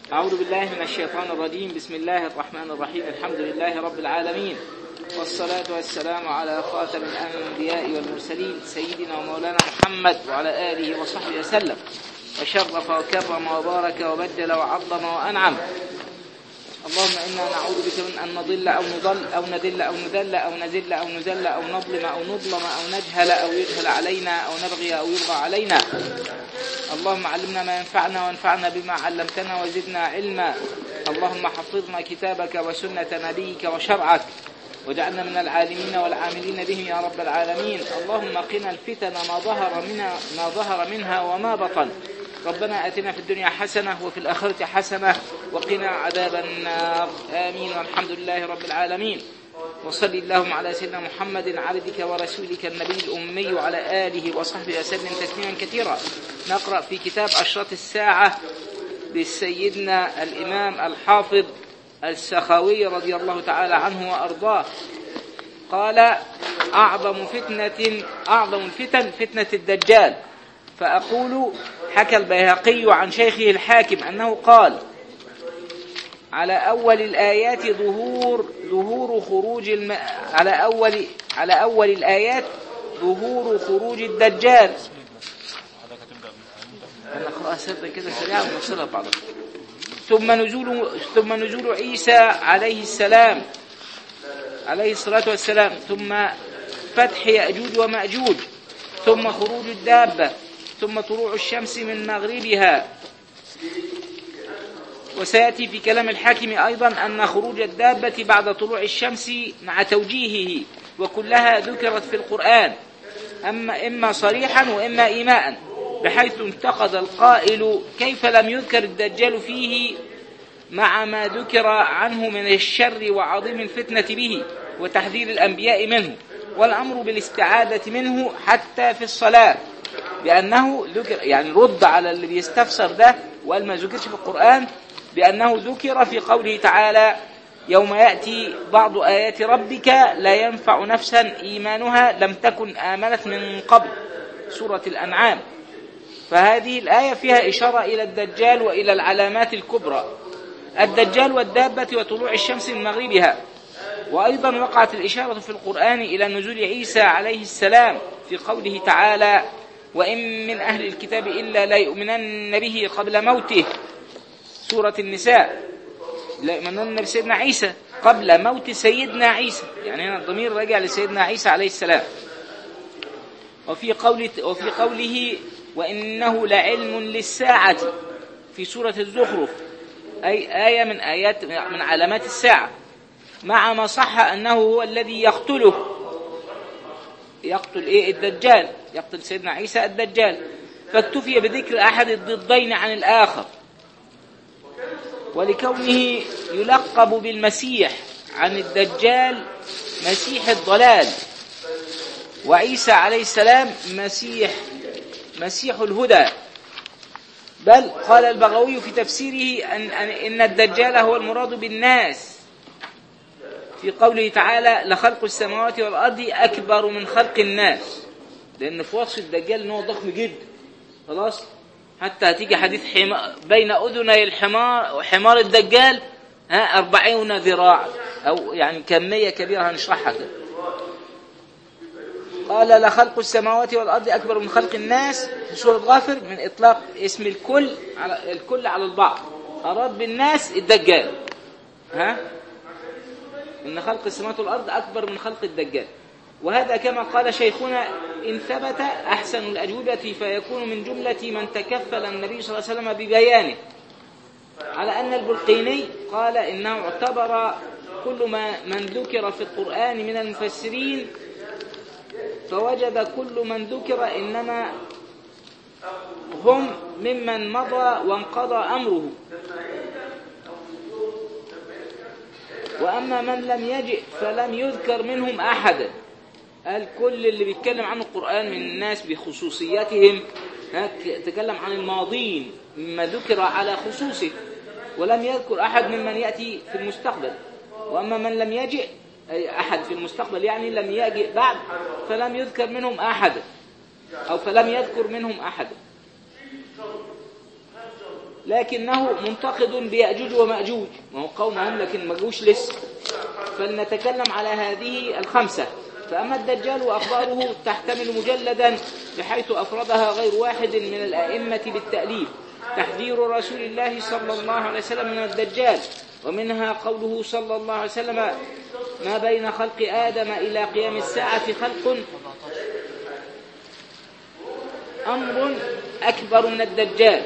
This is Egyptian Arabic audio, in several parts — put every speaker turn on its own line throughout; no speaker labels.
أعوذ بالله من الشيطان الرجيم بسم الله الرحمن الرحيم الحمد لله رب العالمين والصلاة والسلام على خاتم الأنبياء والمرسلين سيدنا ومولانا محمد وعلى آله وصحبه وسلم وشرف وكرم وبارك وبدل وعظم وأنعم اللهم إنا نعوذ بك من أن نضل أو نضل أو ندل أو نذل أو نزل أو نزل أو نظلم أو نظلم أو نجهل أو يجهل علينا أو نبغي أو يبغى علينا اللهم علمنا ما ينفعنا وانفعنا بما علمتنا وزدنا علما اللهم حفظنا كتابك وسنة نبيك وشرعك واجعلنا من العالمين والعاملين بهم يا رب العالمين اللهم قنا الفتن ما ظهر منها ما ظهر منها وما بطن ربنا آتنا في الدنيا حسنة وفي الآخرة حسنة وقنا عذاب النار آمين والحمد لله رب العالمين وصل اللهم على سيدنا محمد عبدك ورسولك النبي الأمي وعلى آله وصحبه وسلم تسليما كثيرا نقرأ في كتاب أشرط الساعة لسيدنا الإمام الحافظ السخاوي رضي الله تعالى عنه وأرضاه قال أعظم فتنة أعظم الفتن فتنة الدجال فأقول حكى البيهقي عن شيخه الحاكم أنه قال على أول الآيات ظهور ظهور خروج الم... على أول على أول الآيات ظهور خروج الدجال أنا أقرأها سرا كده سريعا ونفصلها بعضها ثم نزول ثم نزول عيسى عليه السلام عليه الصلاة والسلام ثم فتح يأجوج ومأجوج ثم خروج الدابة ثم طلوع الشمس من مغربها وسيأتي في كلام الحاكم أيضا أن خروج الدابة بعد طلوع الشمس مع توجيهه وكلها ذكرت في القرآن أما إما صريحا وإما إيماء بحيث انتقد القائل كيف لم يذكر الدجال فيه مع ما ذكر عنه من الشر وعظيم الفتنة به وتحذير الأنبياء منه والأمر بالاستعادة منه حتى في الصلاة بأنه ذكر يعني رد على اللي بيستفسر ده وقال ما ذكرش في القرآن بأنه ذكر في قوله تعالى يوم يأتي بعض آيات ربك لا ينفع نفسا إيمانها لم تكن آمنت من قبل سورة الأنعام فهذه الآية فيها إشارة إلى الدجال وإلى العلامات الكبرى الدجال والدابة وطلوع الشمس من مغربها وأيضا وقعت الإشارة في القرآن إلى نزول عيسى عليه السلام في قوله تعالى وإن من أهل الكتاب إلا لا يؤمنن به قبل موته سورة النساء لا يؤمنن بسيدنا عيسى قبل موت سيدنا عيسى يعني هنا الضمير راجع لسيدنا عيسى عليه السلام وفي قول وفي قوله وإنه لعلم للساعة في سورة الزخرف أي آية من آيات من علامات الساعة مع ما صح أنه هو الذي يقتله يقتل إيه الدجال يقتل سيدنا عيسى الدجال فاكتفي بذكر أحد الضدين عن الآخر ولكونه يلقب بالمسيح عن الدجال مسيح الضلال وعيسى عليه السلام مسيح مسيح الهدى بل قال البغوي في تفسيره أن, أن الدجال هو المراد بالناس في قوله تعالى لخلق السماوات والأرض أكبر من خلق الناس لأن في وصف الدجال أنه ضخم جدا خلاص حتى هتيجي حديث حما بين أذني الحمار وحمار الدجال ها أربعين ذراع أو يعني كمية كبيرة هنشرحها كده قال لخلق السماوات والأرض أكبر من خلق الناس في سورة غافر من إطلاق اسم الكل على الكل على البعض أراد بالناس الدجال ها إن خلق السماوات والأرض أكبر من خلق الدجال وهذا كما قال شيخنا إن ثبت أحسن الأجوبة فيكون من جملة من تكفل النبي صلى الله عليه وسلم ببيانه على أن البلقيني قال إنه اعتبر كل ما من ذكر في القرآن من المفسرين فوجد كل من ذكر إنما هم ممن مضى وانقضى أمره وأما من لم يجئ فلم يذكر منهم أحدا قال كل اللي بيتكلم عن القرآن من الناس بخصوصياتهم تكلم عن الماضين مما ذكر على خصوصه ولم يذكر أحد ممن يأتي في المستقبل وأما من لم يجئ أي أحد في المستقبل يعني لم يجئ بعد فلم يذكر منهم أحد أو فلم يذكر منهم أحد لكنه منتقد بيأجوج ومأجوج ما هو قومهم لكن ما جوش لسه فلنتكلم على هذه الخمسة فأما الدجال وأخباره تحتمل مجلدا بحيث أفردها غير واحد من الأئمة بالتأليف تحذير رسول الله صلى الله عليه وسلم من الدجال ومنها قوله صلى الله عليه وسلم ما بين خلق آدم إلى قيام الساعة خلق أمر أكبر من الدجال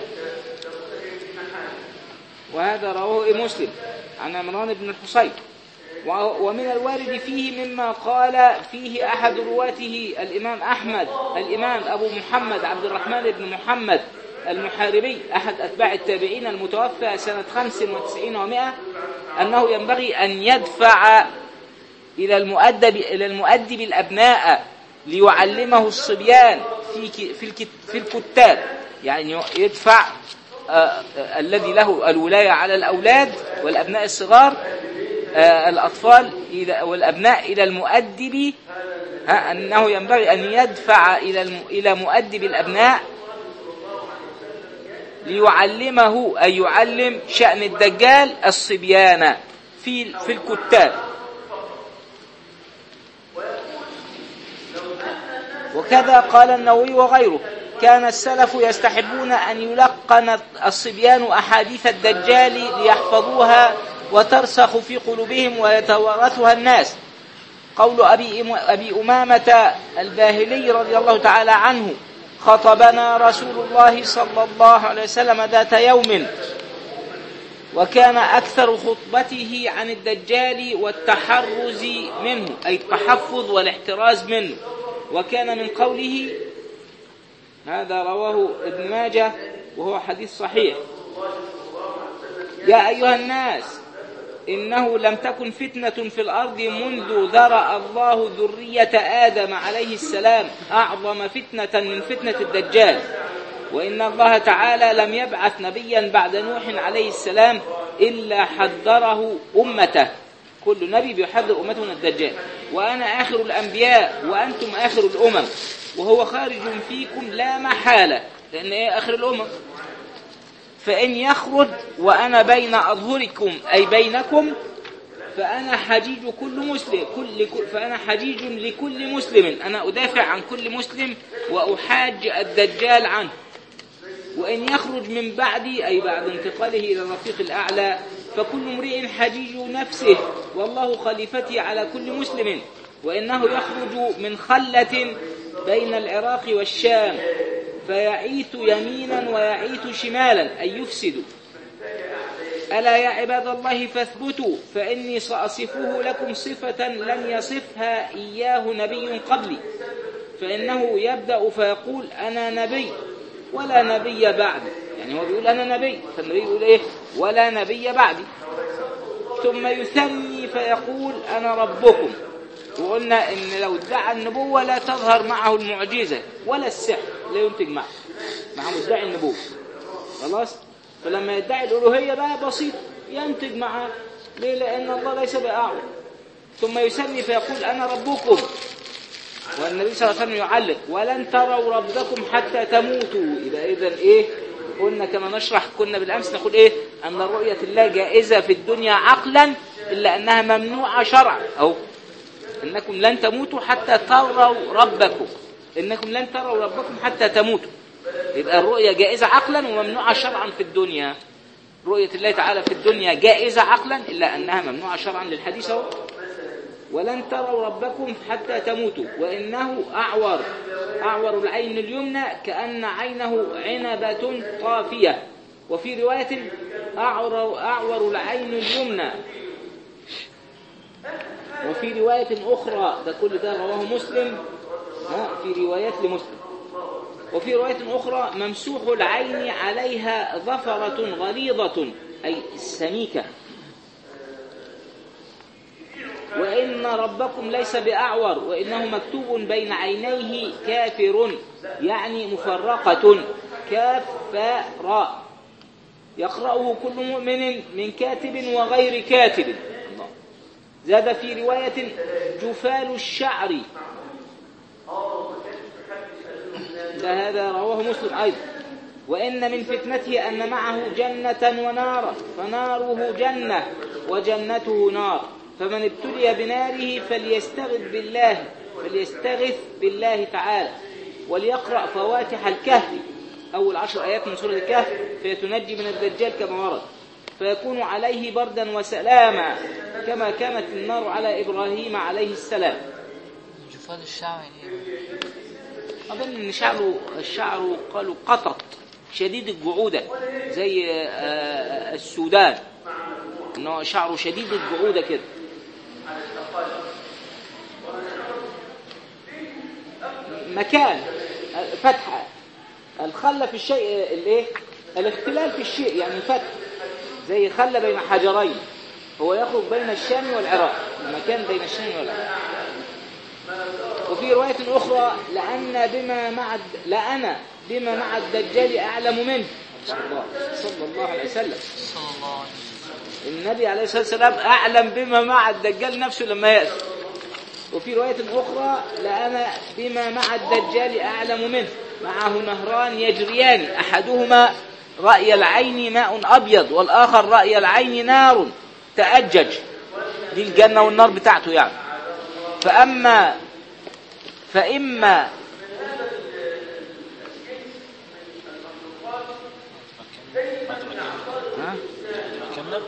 وهذا رواه مسلم عن عمران بن الحصين ومن الوارد فيه مما قال فيه أحد رواته الإمام أحمد الإمام أبو محمد عبد الرحمن بن محمد المحاربي أحد أتباع التابعين المتوفى سنة 95 ومائة أنه ينبغي أن يدفع إلى المؤدب إلى المؤدب الأبناء ليعلمه الصبيان في في في الكتاب يعني يدفع آه، آه، الذي له الولاية على الأولاد والأبناء الصغار آه، الأطفال والأبناء إلى المؤدب أنه ينبغي أن يدفع إلى إلى مؤدب الأبناء ليعلمه أي يعلم شأن الدجال الصبيان في في الكتاب وكذا قال النووي وغيره كان السلف يستحبون أن يلقن الصبيان أحاديث الدجال ليحفظوها وترسخ في قلوبهم ويتوارثها الناس قول أبي, أبي أمامة الباهلي رضي الله تعالى عنه خطبنا رسول الله صلى الله عليه وسلم ذات يوم وكان أكثر خطبته عن الدجال والتحرز منه أي التحفظ والاحتراز منه وكان من قوله هذا رواه ابن ماجه وهو حديث صحيح يا أيها الناس إنه لم تكن فتنة في الأرض منذ ذرأ الله ذرية آدم عليه السلام أعظم فتنة من فتنة الدجال وإن الله تعالى لم يبعث نبيا بعد نوح عليه السلام إلا حذره أمته كل نبي بيحذر أمته من الدجال وأنا آخر الأنبياء وأنتم آخر الأمم وهو خارج فيكم لا محالة لأن إيه آخر الأمم فإن يخرج وأنا بين أظهركم أي بينكم فأنا حجيج كل مسلم كل فأنا حجيج لكل مسلم أنا أدافع عن كل مسلم وأحاج الدجال عنه وإن يخرج من بعدي أي بعد انتقاله إلى الرفيق الأعلى فكل امرئ حجيج نفسه والله خليفتي على كل مسلم وإنه يخرج من خلة بين العراق والشام فيعيث يمينا ويعيث شمالا أي يفسد ألا يا عباد الله فاثبتوا فإني سأصفه لكم صفة لم يصفها إياه نبي قبلي فإنه يبدأ فيقول أنا نبي ولا نبي بعدي يعني هو بيقول أنا نبي فالنبي يقول إيه ولا نبي بعدي ثم يثني فيقول أنا ربكم وقلنا ان لو ادعى النبوة لا تظهر معه المعجزة ولا السحر لا ينتج معه مع مدعي النبوة خلاص فلما يدعي الألوهية بقى بسيط ينتج معه ليه لأن الله ليس بأعور ثم يسمي فيقول أنا ربكم والنبي صلى الله عليه وسلم يعلق ولن تروا ربكم حتى تموتوا إذا إذا إيه قلنا كما نشرح كنا بالأمس نقول إيه أن رؤية الله جائزة في الدنيا عقلا إلا أنها ممنوعة شرعا أو إنكم لن تموتوا حتى تروا ربكم إنكم لن تروا ربكم حتى تموتوا يبقى الرؤية جائزة عقلا وممنوعة شرعا في الدنيا رؤية الله تعالى في الدنيا جائزة عقلا إلا أنها ممنوعة شرعا للحديث هو ولن تروا ربكم حتى تموتوا وإنه أعور أعور العين اليمنى كأن عينه عنبة طافية وفي رواية أعور, أعور العين اليمنى وفي رواية أخرى ده كل ده رواه مسلم في روايات لمسلم وفي رواية أخرى ممسوح العين عليها ظفرة غليظة أي سميكة وإن ربكم ليس بأعور وإنه مكتوب بين عينيه كافر يعني مفرقة كاف فاء راء يقرأه كل مؤمن من كاتب وغير كاتب زاد في رواية جفال الشعر ده هذا رواه مسلم أيضا وإن من فتنته أن معه جنة ونارا فناره جنة وجنته نار فمن ابتلي بناره فليستغث بالله فليستغث بالله تعالى وليقرأ فواتح الكهف أول عشر آيات من سورة الكهف فيتنجي من الدجال كما ورد فيكون عليه بردا وسلاما كما كانت النار على إبراهيم عليه السلام
جفال الشعر يعني
أظن إن شعره الشعر قالوا قطط شديد الجعودة زي آه، السودان إنه شعره شديد الجعودة كده مكان فتحة الخلة في الشيء الايه الاختلال في الشيء يعني فتح زي خلة بين حجرين هو يخرج بين الشام والعراق المكان بين الشام والعراق وفي رواية أخرى لأن بما مع الد... لأنا بما مع الدجال أعلم منه صلى الله, صلى الله عليه وسلم
صلى الله عليه وسلم
النبي عليه الصلاة والسلام أعلم بما مع الدجال نفسه لما يأتي وفي رواية أخرى لأنا بما مع الدجال أعلم منه معه نهران يجريان أحدهما رأي العين ماء أبيض والآخر رأي العين نار تأجج دي الجنة والنار بتاعته يعني فأما فإما ها؟
كمل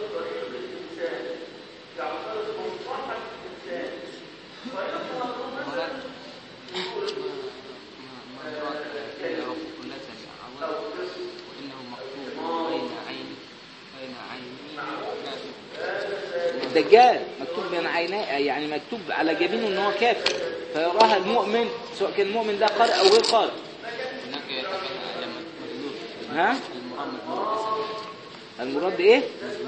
الدجال مكتوب بين عينيه يعني مكتوب على جبينه ان هو كافر فيراها المؤمن سواء كان المؤمن ده قارئ او غير قارئ
هناك يتكلم لما مجنون
ها
المراد مجنون
المراد ايه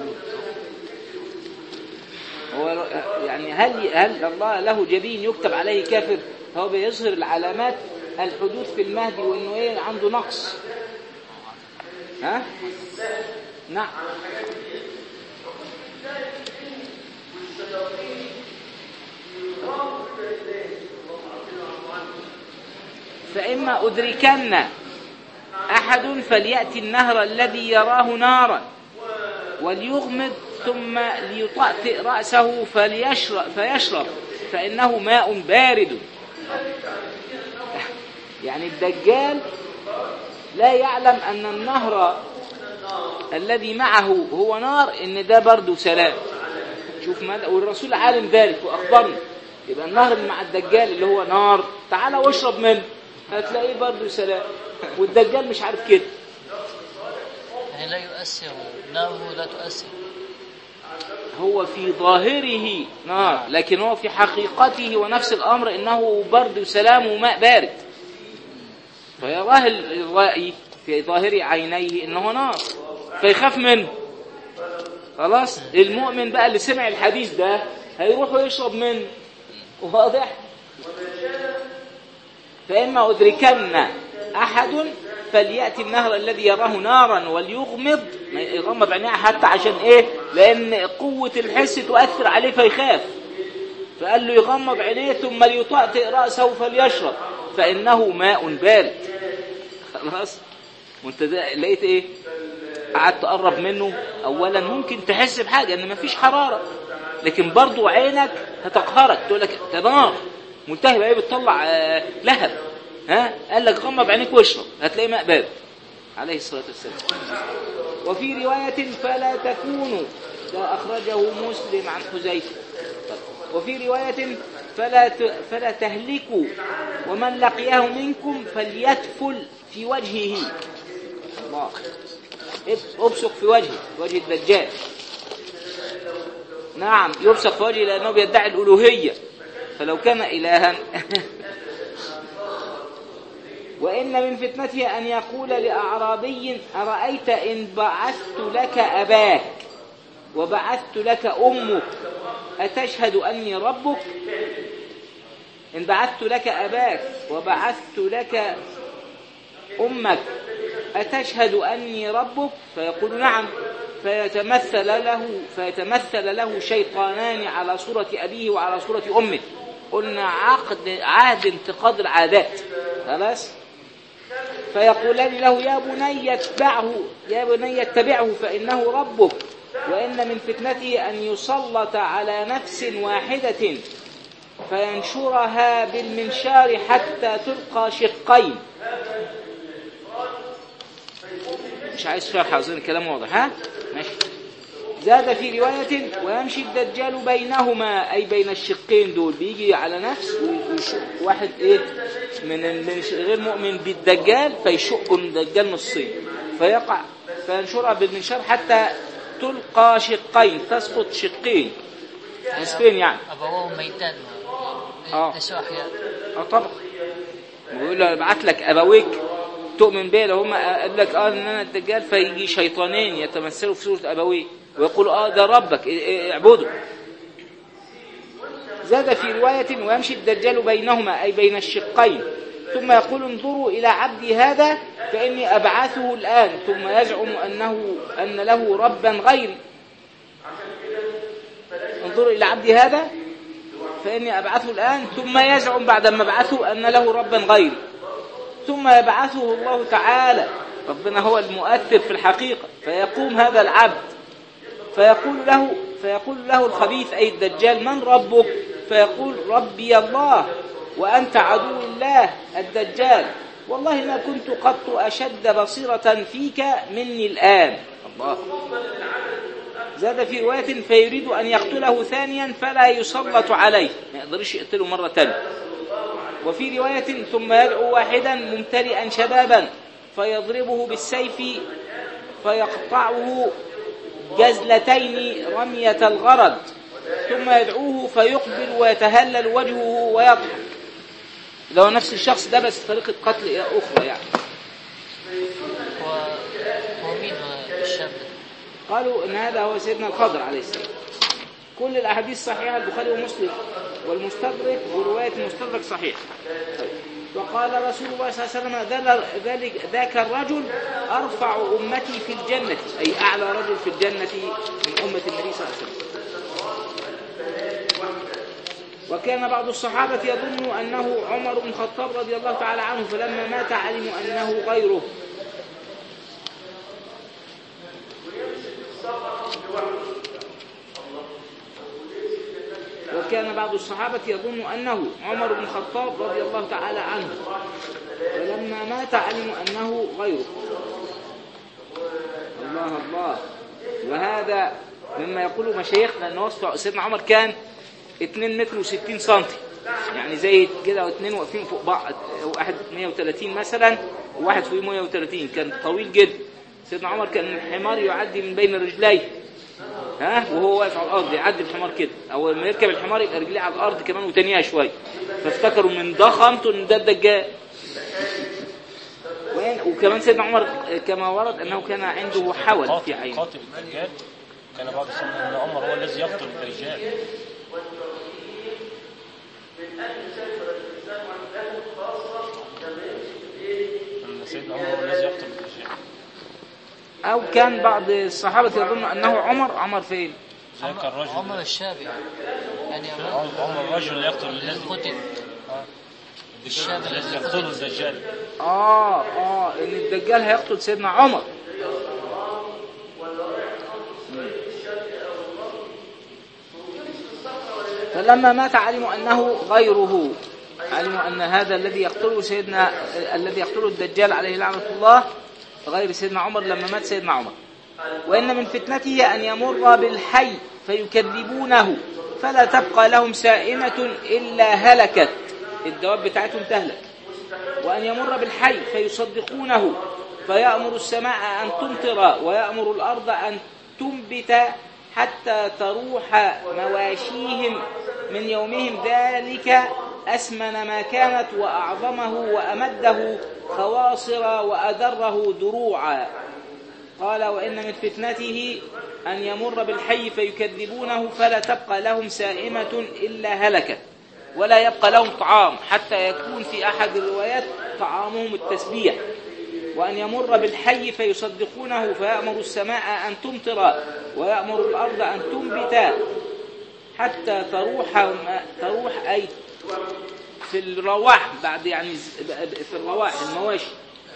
هو يعني هل هل الله له جبين يكتب عليه كافر هو بيظهر العلامات الحدوث في المهدي وانه ايه عنده نقص ها نعم فإما أدركن أحد فليأتي النهر الذي يراه نارا وليغمض ثم ليطأطئ رأسه فليشرب فيشرب فإنه ماء بارد يعني الدجال لا يعلم أن النهر الذي معه هو نار إن ده برد سلام شوف ماذا والرسول عالم ذلك وأخبرنا يبقى النهر اللي مع الدجال اللي هو نار تعالى واشرب منه هتلاقيه برد سلام والدجال مش عارف كده
يعني لا يؤثر ناره لا تؤثر
هو في ظاهره نار لكن هو في حقيقته ونفس الأمر إنه برد وسلام وماء بارد فيراه الرائي في ظاهر عينيه إنه نار فيخاف منه خلاص المؤمن بقى اللي سمع الحديث ده هيروح ويشرب منه واضح فإما أدركن أحد فليأتي النهر الذي يراه نارا وليغمض ما يغمض عينيه حتى عشان إيه لأن قوة الحس تؤثر عليه فيخاف فقال له يغمض عينيه ثم ليطأطئ رأسه فليشرب فإنه ماء بارد خلاص وانت ده لقيت ايه قعدت تقرب منه اولا ممكن تحس بحاجه ان مفيش حراره لكن برضو عينك هتقهرك تقول لك ده نار ملتهبه ايه بتطلع آه، لهب ها قال لك غمض عينيك واشرب هتلاقي ماء بارد عليه الصلاه والسلام وفي روايه فلا تكونوا ده اخرجه مسلم عن حذيفه وفي روايه فلا ت- فلا تهلكوا ومن لقيه منكم فليتفل في وجهه الله اب- ابصق في وجهه في وجه الدجال نعم يبصق في وجهه لأنه بيدعي الألوهية فلو كان إلها وإن من فتنته أن يقول لأعرابي أرأيت إن بعثت لك أباك وبعثت لك أمك أتشهد أني ربك إن بعثت لك أباك وبعثت لك أمك أتشهد أني ربك فيقول نعم فيتمثل له فيتمثل له شيطانان على صورة أبيه وعلى صورة أمه قلنا عقد عهد انتقاد العادات خلاص فيقولان له يا بني اتبعه يا بني اتبعه فإنه ربك وإن من فتنته أن يسلط على نفس واحدة فينشرها بالمنشار حتى تلقى شقين مش عايز شرح أظن الكلام واضح ها ماشي زاد في رواية ويمشي الدجال بينهما أي بين الشقين دول بيجي على نفس ويشق واحد إيه من ال- غير مؤمن بالدجال فيشق الدجال نصين فيقع فينشرها بالمنشار حتى تلقى شقين تسقط شقين نصفين يعني
أبواه ميتان
آه.
ليسوا أحياء
اه طبعا ويقول له ابعت لك ابويك تؤمن بيه لو هم قال لك اه ان انا الدجال فيجي شيطانين يتمثلوا في صوره ابويه ويقول اه ده ربك ا- ا- اعبده زاد في رواية ويمشي الدجال بينهما أي بين الشقين ثم يقول انظروا إلى عبدي هذا فإني أبعثه الآن ثم يزعم أنه أن له ربا غيري انظروا إلى عبدي هذا فإني أبعثه الآن ثم يزعم بعد ما أبعثه أن له ربا غيري ثم يبعثه الله تعالى ربنا هو المؤثر في الحقيقة فيقوم هذا العبد فيقول له فيقول له الخبيث أي الدجال من ربك فيقول ربي الله وأنت عدو الله الدجال والله ما كنت قط أشد بصيرة فيك مني الآن الله زاد في رواية فيريد أن يقتله ثانيا فلا يسلط عليه ما يقدرش يقتله مرة ثانية وفي رواية ثم يدعو واحدا ممتلئا شبابا فيضربه بالسيف فيقطعه جزلتين رمية الغرض ثم يدعوه فيقبل ويتهلل وجهه ويضحك لو نفس الشخص ده بس طريقة قتل أخرى يعني
هو هو مين هو الشاب ده؟
قالوا ان هذا هو سيدنا الخضر عليه السلام كل الاحاديث صحيحه البخاري ومسلم والمستدرك وروايه المستدرك صحيح طيب. وقال رسول الله صلى الله عليه وسلم ذل- ذلك ذاك الرجل ارفع امتي في الجنه اي اعلى رجل في الجنه من امه النبي صلى الله عليه وسلم وكان بعض الصحابة يظن أنه عمر بن الخطاب رضي الله تعالى عنه فلما مات علموا أنه غيره وكان بعض الصحابة يظن أنه عمر بن الخطاب رضي الله تعالى عنه فلما مات علموا أنه غيره الله الله وهذا مما يقوله مشايخنا أن وصف سيدنا عمر كان 2 متر و60 سنتي يعني زي كده واثنين واقفين فوق بعض واحد 130 مثلا وواحد فوق 130 كان طويل جدا سيدنا عمر كان الحمار يعدي من بين رجليه ها وهو واقف على الارض يعدي الحمار كده او لما يركب الحمار يبقى رجليه على الارض كمان وتانيها شويه فافتكروا من ضخامته ان ده الدجال وين- وكمان سيدنا عمر كما ورد انه كان عنده حول في
قاتل
عينه
قاتل الدجال كان بعض السنة ان عمر هو الذي يقتل الدجال ان سيدنا عمر هو الذي يقتل الدجال
او كان بعض الصحابه يظن انه عمر عمر فين
ذاك الرجل
عمر الشاب يعني يعني
عمر عمر الرجل يقتل
الذي
الذي
قتل الشاب
الذي
الذي
يقتله
قتل
الدجال
اه اه ان الدجال هيقتل سيدنا عمر فلما مات علموا انه غيره علموا ان هذا الذي يقتله سيدنا الذي يقتله الدجال عليه لعنه الله غير سيدنا عمر لما مات سيدنا عمر وان من فتنته ان يمر بالحي فيكذبونه فلا تبقى لهم سائمه الا هلكت الدواب بتاعتهم تهلك وأن يمر بالحي فيصدقونه فيأمر السماء أن تمطر ويأمر الأرض أن تنبت حتى تروح مواشيهم من يومهم ذلك أسمن ما كانت وأعظمه وأمده خواصر وأدره دروعا قال وإن من فتنته أن يمر بالحي فيكذبونه فلا تبقى لهم سائمة إلا هلكت ولا يبقى لهم طعام حتى يكون في أحد الروايات طعامهم التسبيح وأن يمر بالحي فيصدقونه فيأمر السماء أن تمطر ويأمر الأرض أن تنبت حتى تروح تروح أي في الرواح بعد يعني ز- في الرواح المواشي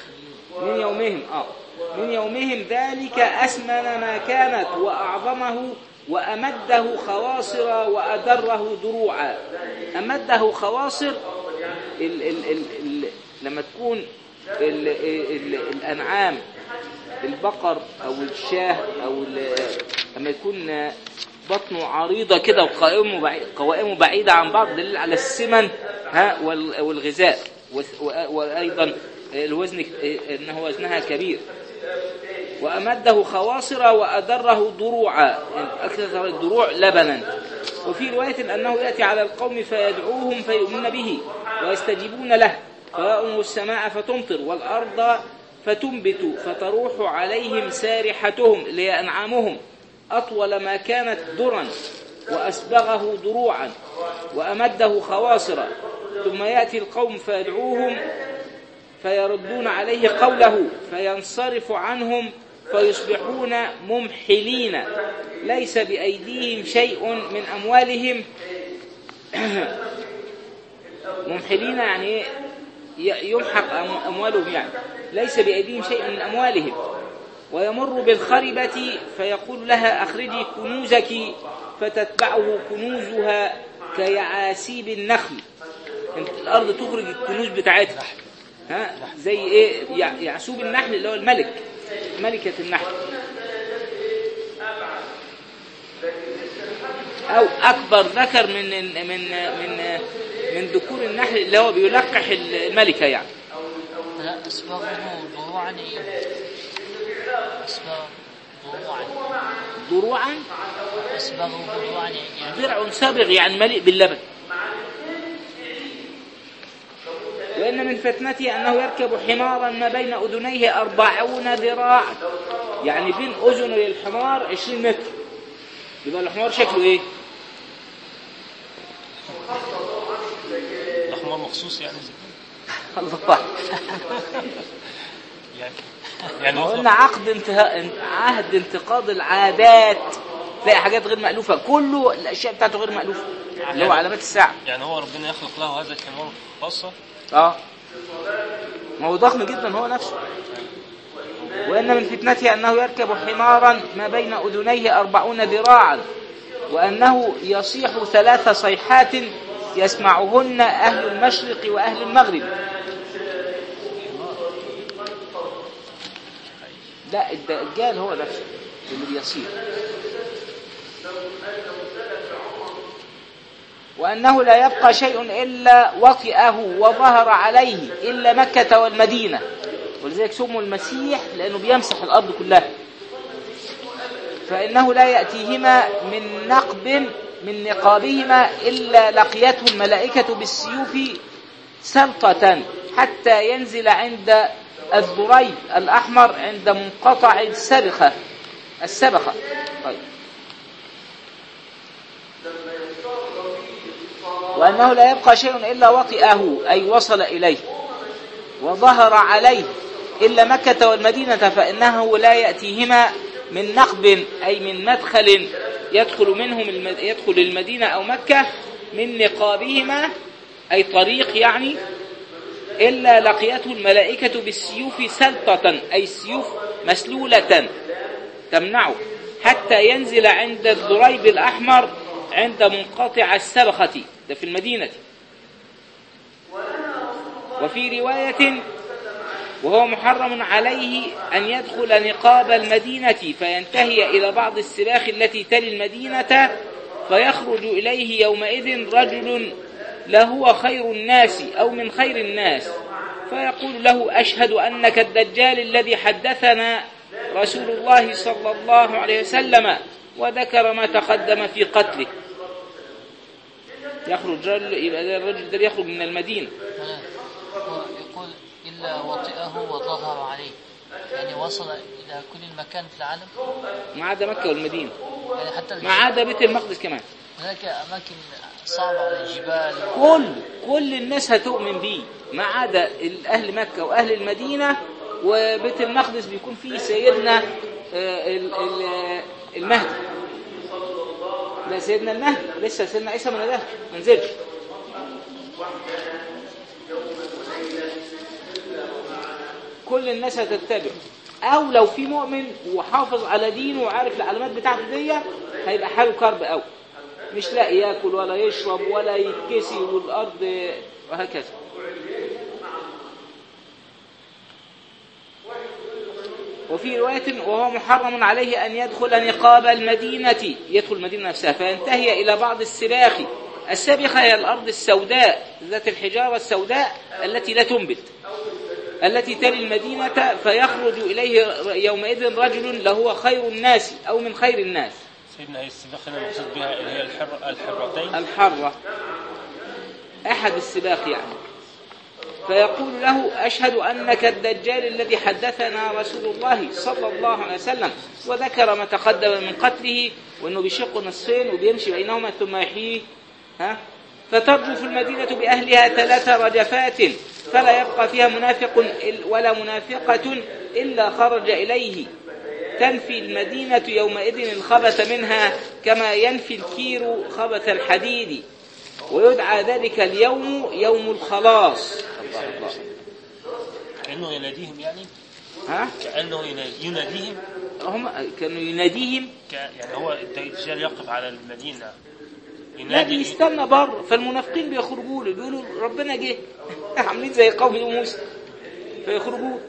من يومهم اه من يومهم ذلك أسمن ما كانت وأعظمه وأمده خواصر وأدره دروعا أمده خواصر ال ال ال ال لما تكون ال ال الأنعام البقر أو الشاه أو ال- لما يكون بطنه عريضة كده وقوائمه بعيد قوائمه بعيدة عن بعض دليل على السمن ها وال- والغذاء وث- وأ- وأيضا الوزن إنه وزنها كبير وأمده خواصر وأدره ضروعا يعني أكثر الدروع لبنا وفي رواية أنه يأتي على القوم فيدعوهم فيؤمنون به ويستجيبون له فيأمر السماء فتمطر والأرض فتنبت فتروح عليهم سارحتهم اللي هي أنعامهم أطول ما كانت درا وأسبغه دروعا وأمده خواصر ثم يأتي القوم فيدعوهم فيردون عليه قوله فينصرف عنهم فيصبحون ممحلين ليس بأيديهم شيء من أموالهم ممحلين يعني إيه؟ ي- يمحق أم- أموالهم يعني ليس بأيديهم شيء من أموالهم ويمر بالخربة فيقول لها أخرجي كنوزك فتتبعه كنوزها كيعاسيب النخل انت الأرض تخرج الكنوز بتاعتها ها زي ايه يع- يعسوب النحل اللي هو الملك ملكة النحل او اكبر ذكر من من من من ذكور النحل اللي هو بيلقح الملكة يعني
لا أسبغه ضروعا أسبغ ضروعا
ضروعا
أسبغه ضروعا يعني
درع سابغ يعني مليء باللبن وإن من فتنته أنه يركب حمارا ما بين أذنيه أربعون ذراعا يعني بين أذني الحمار عشرين متر يبقى الحمار شكله إيه؟
ده حمار مخصوص يعني
الله أكبر.
يعني يعني
قلنا عقد انتهاء عهد انتقاض العادات تلاقي حاجات غير مألوفة كله الأشياء بتاعته غير مألوفة اللي هو علامات الساعة
يعني هو ربنا يخلق له هذا الحمار خاصة
اه ما هو ضخم جدا هو نفسه وإن من فتنته أنه يركب حمارا ما بين أذنيه أربعون ذراعا وأنه يصيح ثلاث صيحات يسمعهن أهل المشرق وأهل المغرب لا الدجال هو نفسه اللي بيصيح وأنه لا يبقى شيء إلا وطئه وظهر عليه إلا مكة والمدينة ولذلك سموا المسيح لأنه بيمسح الأرض كلها فإنه لا يأتيهما من نقب من نقابهما إلا لقيته الملائكة بالسيوف سلطة حتى ينزل عند الضريب الأحمر عند منقطع السبخة السبخة طيب وأنه لا يبقى شيء إلا وطئه أي وصل إليه وظهر عليه إلا مكة والمدينة فإنه لا يأتيهما من نقب أي من مدخل يدخل منهم الم... يدخل المدينة أو مكة من نقابهما أي طريق يعني إلا لقيته الملائكة بالسيوف سلطة أي سيوف مسلولة تمنعه حتى ينزل عند الضريب الأحمر عند منقطع السبخة ده في المدينة وفي رواية وهو محرم عليه أن يدخل نقاب المدينة فينتهي إلى بعض السباخ التي تلي المدينة فيخرج إليه يومئذ رجل لهو خير الناس أو من خير الناس فيقول له أشهد أنك الدجال الذي حدثنا رسول الله صلى الله عليه وسلم وذكر ما تقدم في قتله يخرج رجل يبقى ده الرجل ده يخرج من المدينة
ولا هو يقول إلا وطئه وظهر عليه يعني وصل إلى كل مكان في العالم
ما عدا مكة والمدينة
يعني حتى
ما عدا بيت المقدس كمان
هناك أماكن صعبة على الجبال
كل كل الناس هتؤمن بيه ما عدا أهل مكة وأهل المدينة وبيت المقدس بيكون فيه سيدنا آه، ال- ال- المهدي لا سيدنا المهدي لسه سيدنا عيسى ما نزلش ما نزلش كل الناس هتتبعه او لو في مؤمن وحافظ على دينه وعارف العلامات بتاعته دي هيبقى حاله كرب قوي مش لاقي ياكل ولا يشرب ولا يتكسي والارض وهكذا وفي رواية وهو محرم عليه أن يدخل نقاب المدينة يدخل المدينة نفسها فينتهي إلى بعض السباخ السابخة هي الأرض السوداء ذات الحجارة السوداء التي لا تنبت التي تلي المدينة فيخرج إليه يومئذ رجل لهو خير الناس أو من خير الناس
سيدنا هي السباق هنا المقصود بها اللي هي الحر الحرتين
الحرة أحد السباق يعني فيقول له أشهد أنك الدجال الذي حدثنا رسول الله صلى الله عليه وسلم وذكر ما تقدم من قتله وأنه بيشق نصفين وبيمشي بينهما ثم يحييه ها فترجف المدينة بأهلها ثلاث رجفات فلا يبقى فيها منافق إل- ولا منافقة إلا خرج إليه تنفي المدينة يومئذ الخبث منها كما ينفي الكير خبث الحديد ويدعى ذلك اليوم يوم الخلاص الله الله
كأنه يناديهم يعني
ها
كأنه ينا- يناديهم
هم كانوا يناديهم
ك- يعني هو الدجال يقف على المدينة
لا
ينادي
بيستنى بره فالمنافقين بيخرجوا له بيقولوا ربنا جه عاملين زي قوم موسى فيخرجوا له.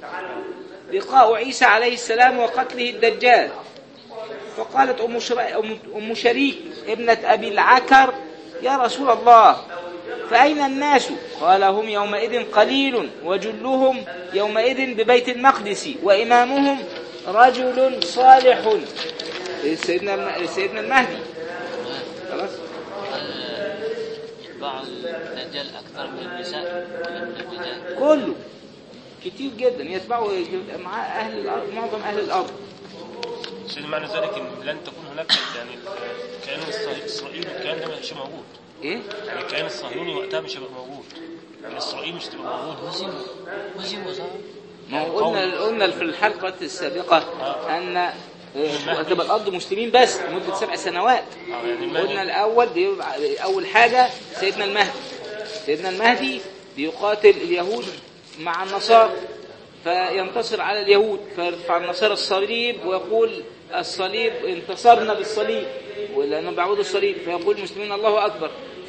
لقاء عيسى عليه السلام وقتله الدجال فقالت أم, شر... أم- أم شريك ابنة أبي العكر يا رسول الله فأين الناس قال هم يومئذ قليل وجلهم يومئذ ببيت المقدس وإمامهم رجل صالح سيدنا الم- سيدنا المهدي خلاص
هل يتبع الدجال أكثر من النساء ولا من الرجال؟
كله كتير جدا يتبعوا مع اهل الارض معظم اهل الارض
سيدنا معنى ذلك ان لن تكون هناك يعني كيان الإسرائيل- اسرائيل الكيان ده مش موجود
ايه
يعني الكيان الصهيوني وقتها مش هيبقى موجود يعني اسرائيل مش هتبقى موجود
هزموا هزموا صح؟
ما هو قلنا قلنا في الحلقه السابقه ان آه، تبقى الارض مسلمين بس لمده سبع سنوات
اه يعني
قلنا
المهدي
الاول بيبقى اول حاجه سيدنا المهدي سيدنا المهدي بيقاتل اليهود مع النصارى فينتصر على اليهود فيرفع النصارى الصليب ويقول الصليب انتصرنا بالصليب ولانهم بيعبدوا الصليب فيقول المسلمين الله اكبر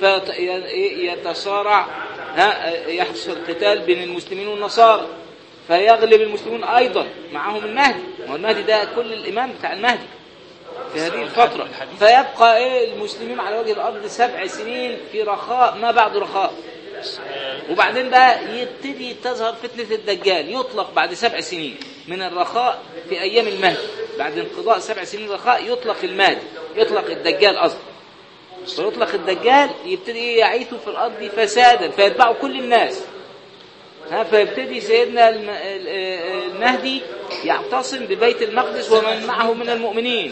فيتصارع ها يحصل قتال بين المسلمين والنصارى فيغلب المسلمون ايضا معهم المهدي ما هو المهدي ده كل الامام بتاع المهدي في هذه الفترة فيبقى ايه المسلمين على وجه الارض سبع سنين في رخاء ما بعد رخاء وبعدين بقى يبتدي تظهر فتنة الدجال يطلق بعد سبع سنين من الرخاء في ايام المهدي بعد انقضاء سبع سنين رخاء يطلق المهدي يطلق الدجال قصدي فيطلق الدجال يبتدي إيه يعيث في الارض فسادا فيتبعه كل الناس ها فيبتدي سيدنا الم- ال- ال- المهدي يعتصم ببيت المقدس ومن معه من المؤمنين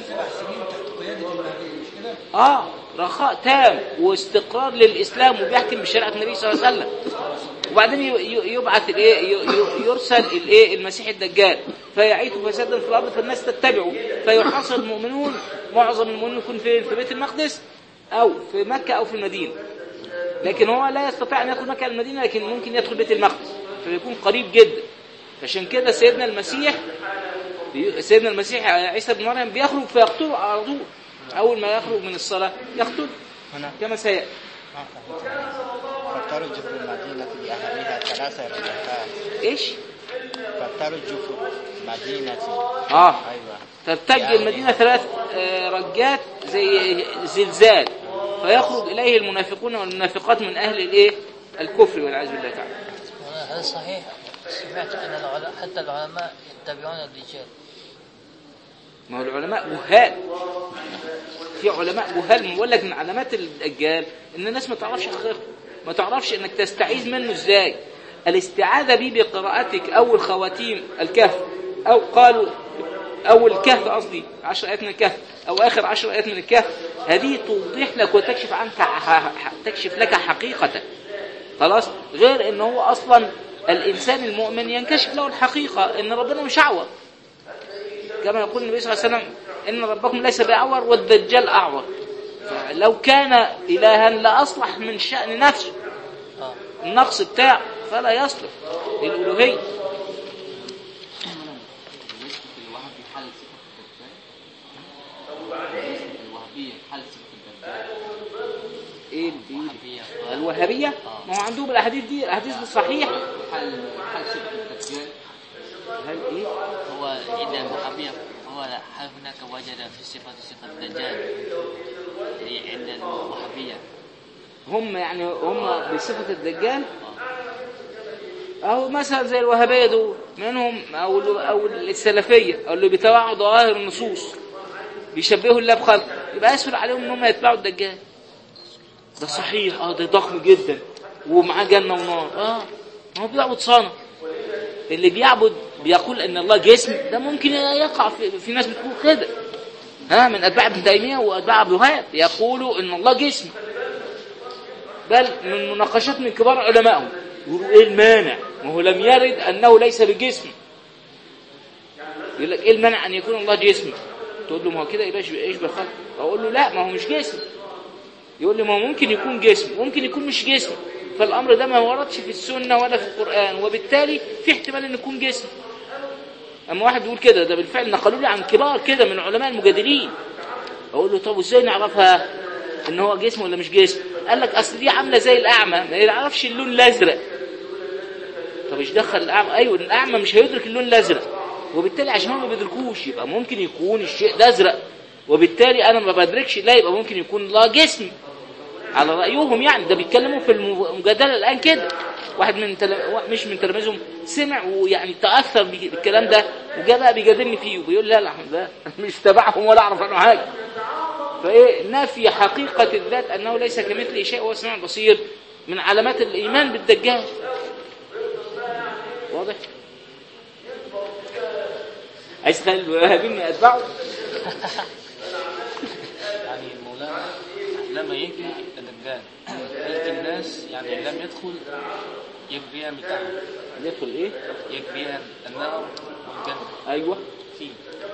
اه رخاء تام واستقرار للاسلام وبيحكم بشريعه النبي صلى الله عليه وسلم وبعدين ي- ي- يبعث الايه ي- ي- يرسل الايه المسيح الدجال فيعيث فسادا في الارض فالناس تتبعه فيحاصر المؤمنون معظم المؤمنين يكون فين في بيت المقدس او في مكه او في المدينه لكن هو لا يستطيع ان يدخل مكه المدينه لكن ممكن يدخل بيت المقدس فيكون قريب جدا عشان كده سيدنا المسيح بي- سيدنا المسيح عيسى بن مريم بيخرج فيقتله على طول اول ما يخرج من الصلاه يقتل
هنا
كما سيأتي
ما فهمت فترجف المدينة بأهلها ثلاث رجفات
ايش
فترجف مدينة
اه
أيوة
ترتج المدينه ثلاث آه، رجات زي زلزال فيخرج اليه المنافقون والمنافقات من اهل الايه الكفر والعياذ بالله تعالى
هذا صحيح سمعت أن العلماء حتى العلماء يتبعون الرجال
ما هو العلماء جهال في علماء جهال بقول لك من علامات الدجال ان الناس ما تعرفش حقيقته ما تعرفش انك تستعيذ منه ازاي الاستعاذة به بقراءتك اول خواتيم الكهف او قالوا اول الكهف قصدي 10 ايات من الكهف او اخر 10 ايات من الكهف هذه توضح لك وتكشف عنك ح- ح- تكشف لك حقيقة خلاص غير ان هو اصلا الانسان المؤمن ينكشف له الحقيقة ان ربنا مش اعور كما يقول النبي صلى الله عليه وسلم إن ربكم ليس بأعور والدجال أعور فلو كان إلها لأصلح من شأن نفسه
آه.
النقص بتاعه فلا يصلح للألوهية الوهابيه ما هو عندهم الاحاديث دي الاحاديث دي صحيحه
حال حال شبه الدجال
هل ايه
هو عند الوهابية هو هل هناك وجد في صفة صفة الدجال يعني عند الوهابية
هم يعني هم بصفه الدجال أو مثلا زي الوهابية دول منهم أو أو السلفية أو اللي بيتبعوا ظواهر النصوص بيشبهوا الله بخلق يبقى أسهل عليهم إن هم يتبعوا الدجال ده صحيح اه ده ضخم جدا ومعاه جنة ونار اه ما هو بيعبد صنم اللي بيعبد بيقول ان الله جسم ده ممكن يقع في, في ناس بتقول كده ها من اتباع ابن تيميه واتباع ابن وهاب يقولوا ان الله جسم بل من مناقشات من كبار علمائهم يقولوا ايه المانع ما هو لم يرد انه ليس بجسم يقول لك ايه المانع ان يكون الله جسم تقول له ما هو كده يبقى يشبه يشبه خلق اقول له لا ما هو مش جسم يقول لي ما هو ممكن يكون جسم ممكن يكون مش جسم فالامر ده ما وردش في السنه ولا في القران وبالتالي في احتمال ان يكون جسم اما واحد يقول كده ده بالفعل نقلوا لي عن كبار كده من علماء المجادلين اقول له طب ازاي نعرفها ان هو جسم ولا مش جسم قال لك اصل دي عامله زي الاعمى ما يعرفش اللون الازرق طب ايش دخل الاعمى ايوه الاعمى مش هيدرك اللون الازرق وبالتالي عشان هو ما بيدركوش يبقى ممكن يكون الشيء ده ازرق وبالتالي انا ما بدركش لا يبقى ممكن يكون لا جسم على رايهم يعني ده بيتكلموا في المجادله الان كده واحد من تل... مش من تلاميذهم سمع ويعني تاثر بي- بالكلام ده وجا بقى بيجادلني فيه وبيقول لا لا ده مش تبعهم ولا اعرف عنه حاجه فايه نفي حقيقه الذات انه ليس كمثله شيء وهو السميع البصير من علامات الايمان بالدجال واضح عايز تخلي الوهابين يتبعوا
يعني مولانا لما يجي الدجال يجي الناس يعني لم يدخل يكفيها بتاعه
يدخل ايه
يكفيها النار والجنة
ايوه
فيه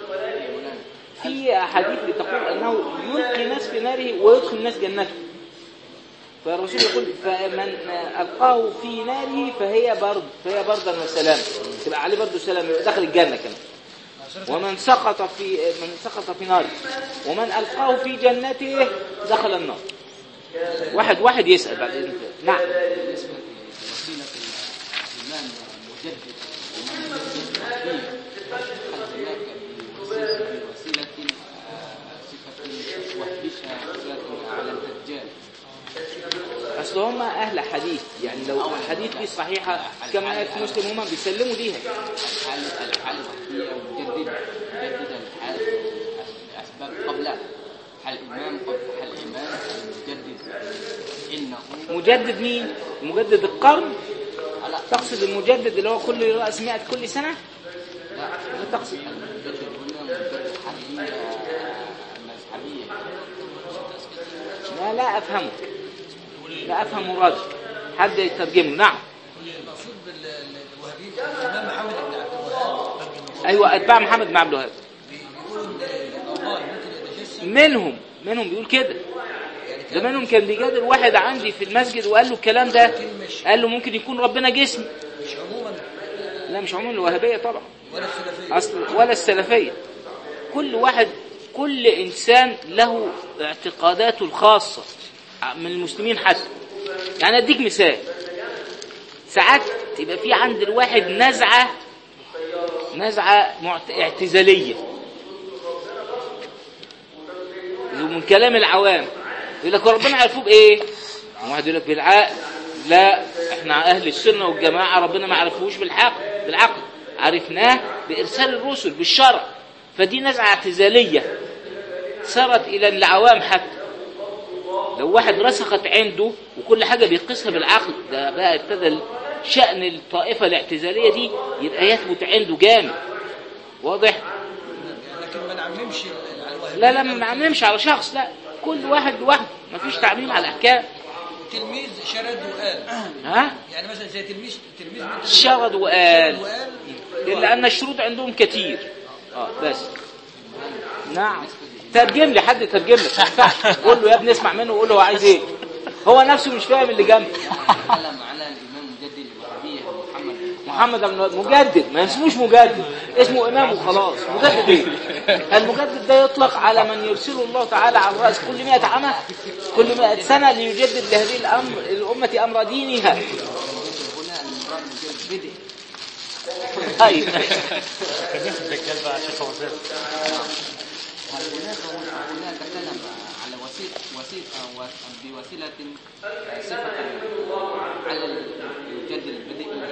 في احاديث بتقول انه يلقي ناس في ناره ويدخل ناس جنته فالرسول يقول فمن القاه في ناره فهي برد فهي بردا وسلام تبقى عليه برد وسلام يبقى داخل الجنه كمان ومن سقط في من سقط في ناره ومن القاه في جنته دخل النار واحد واحد يسال بعد اذن الله. نعم
بالنسبة لوسيلة الإمام المجدد ومن يجدد فيه هل هناك بوسيلة بوسيلة آه، صفة وحدها صفة على الدجال
اصل هم اهل حديث يعني لو الحديث دي صحيحه كما في مسلم هم بيسلموا ليها
الحال الحال الوحدية مجدد مجدد الحال الأسباب قبل حال الإمام قبل حال الإمام المجدد إنه
مجدد مين مجدد القرن
على
تقصد المجدد اللي هو كل رأس مئة كل سنة
لا
ما تقصد
المجدد هنا مجدد حربية مذهبية
لا لا أفهمه لا أفهم مراد حد يترجمه نعم
المقصود بالوهابيين الامام محمد بن عبد الوهاب
أيوة أتباع محمد بن عبد الوهاب
بيقولوا ان الله ممكن يتجسم
منهم منهم بيقول كده ده منهم كان بيجادل واحد عندي في المسجد وقال له الكلام ده قال له ممكن يكون ربنا جسم
مش عموما
لا مش عموم الوهابية طبعا
ولا السلفيه
أصل ولا السلفية كل واحد كل إنسان له اعتقاداته الخاصة من المسلمين حتى يعني أديك مثال ساعات يبقى في عند الواحد نزعة نزعة معت- اعتزالية ومن كلام العوام يقول لك ربنا عرفوه بإيه؟ واحد يقول لك بالعقل لا احنا أهل السنة والجماعة ربنا ما عرفوش بالحق بالعقل عرفناه بإرسال الرسل بالشرع فدي نزعة اعتزالية صارت إلى العوام حتى لو واحد رسخت عنده وكل حاجة بيقيسها بالعقل ده بقى ابتدى شأن الطائفة الاعتزالية دي يبقى يثبت عنده جامد واضح؟
لكن ما نعممش ال- على الوهابيين
لا لا ما نعممش على شخص لا كل واحد لوحده مفيش تعميم على الأحكام
تلميذ شرد وقال
ها؟
يعني مثلا زي تلميذ تلميذ من
شرد وقال
وقال
إلا أن الشروط عندهم كتير اه بس نعم ترجم لي حد ترجم لك ما ينفعش. قول له يا ابني اسمع منه وقول له هو عايز ايه هو نفسه مش فاهم اللي جنبه
علم على الإمام مجدد الوهابية محمد بن
ما محمد بن الوهاب مجدد ما اسموش مجدد اسمه امام وخلاص مجدد ايه المجدد ده يطلق على من يرسله الله تعالى على الراس كل 100 عام كل 100 سنه ليجدد لهذه الامر الامه امر دينها
هنا المراد مجرد بدء
ايوه
خلينا في الدجال بقى عشان فوزان
هل هناك هنا تكلم على وسيلة وسيلة بوسيلة صفة على المجدد البدء على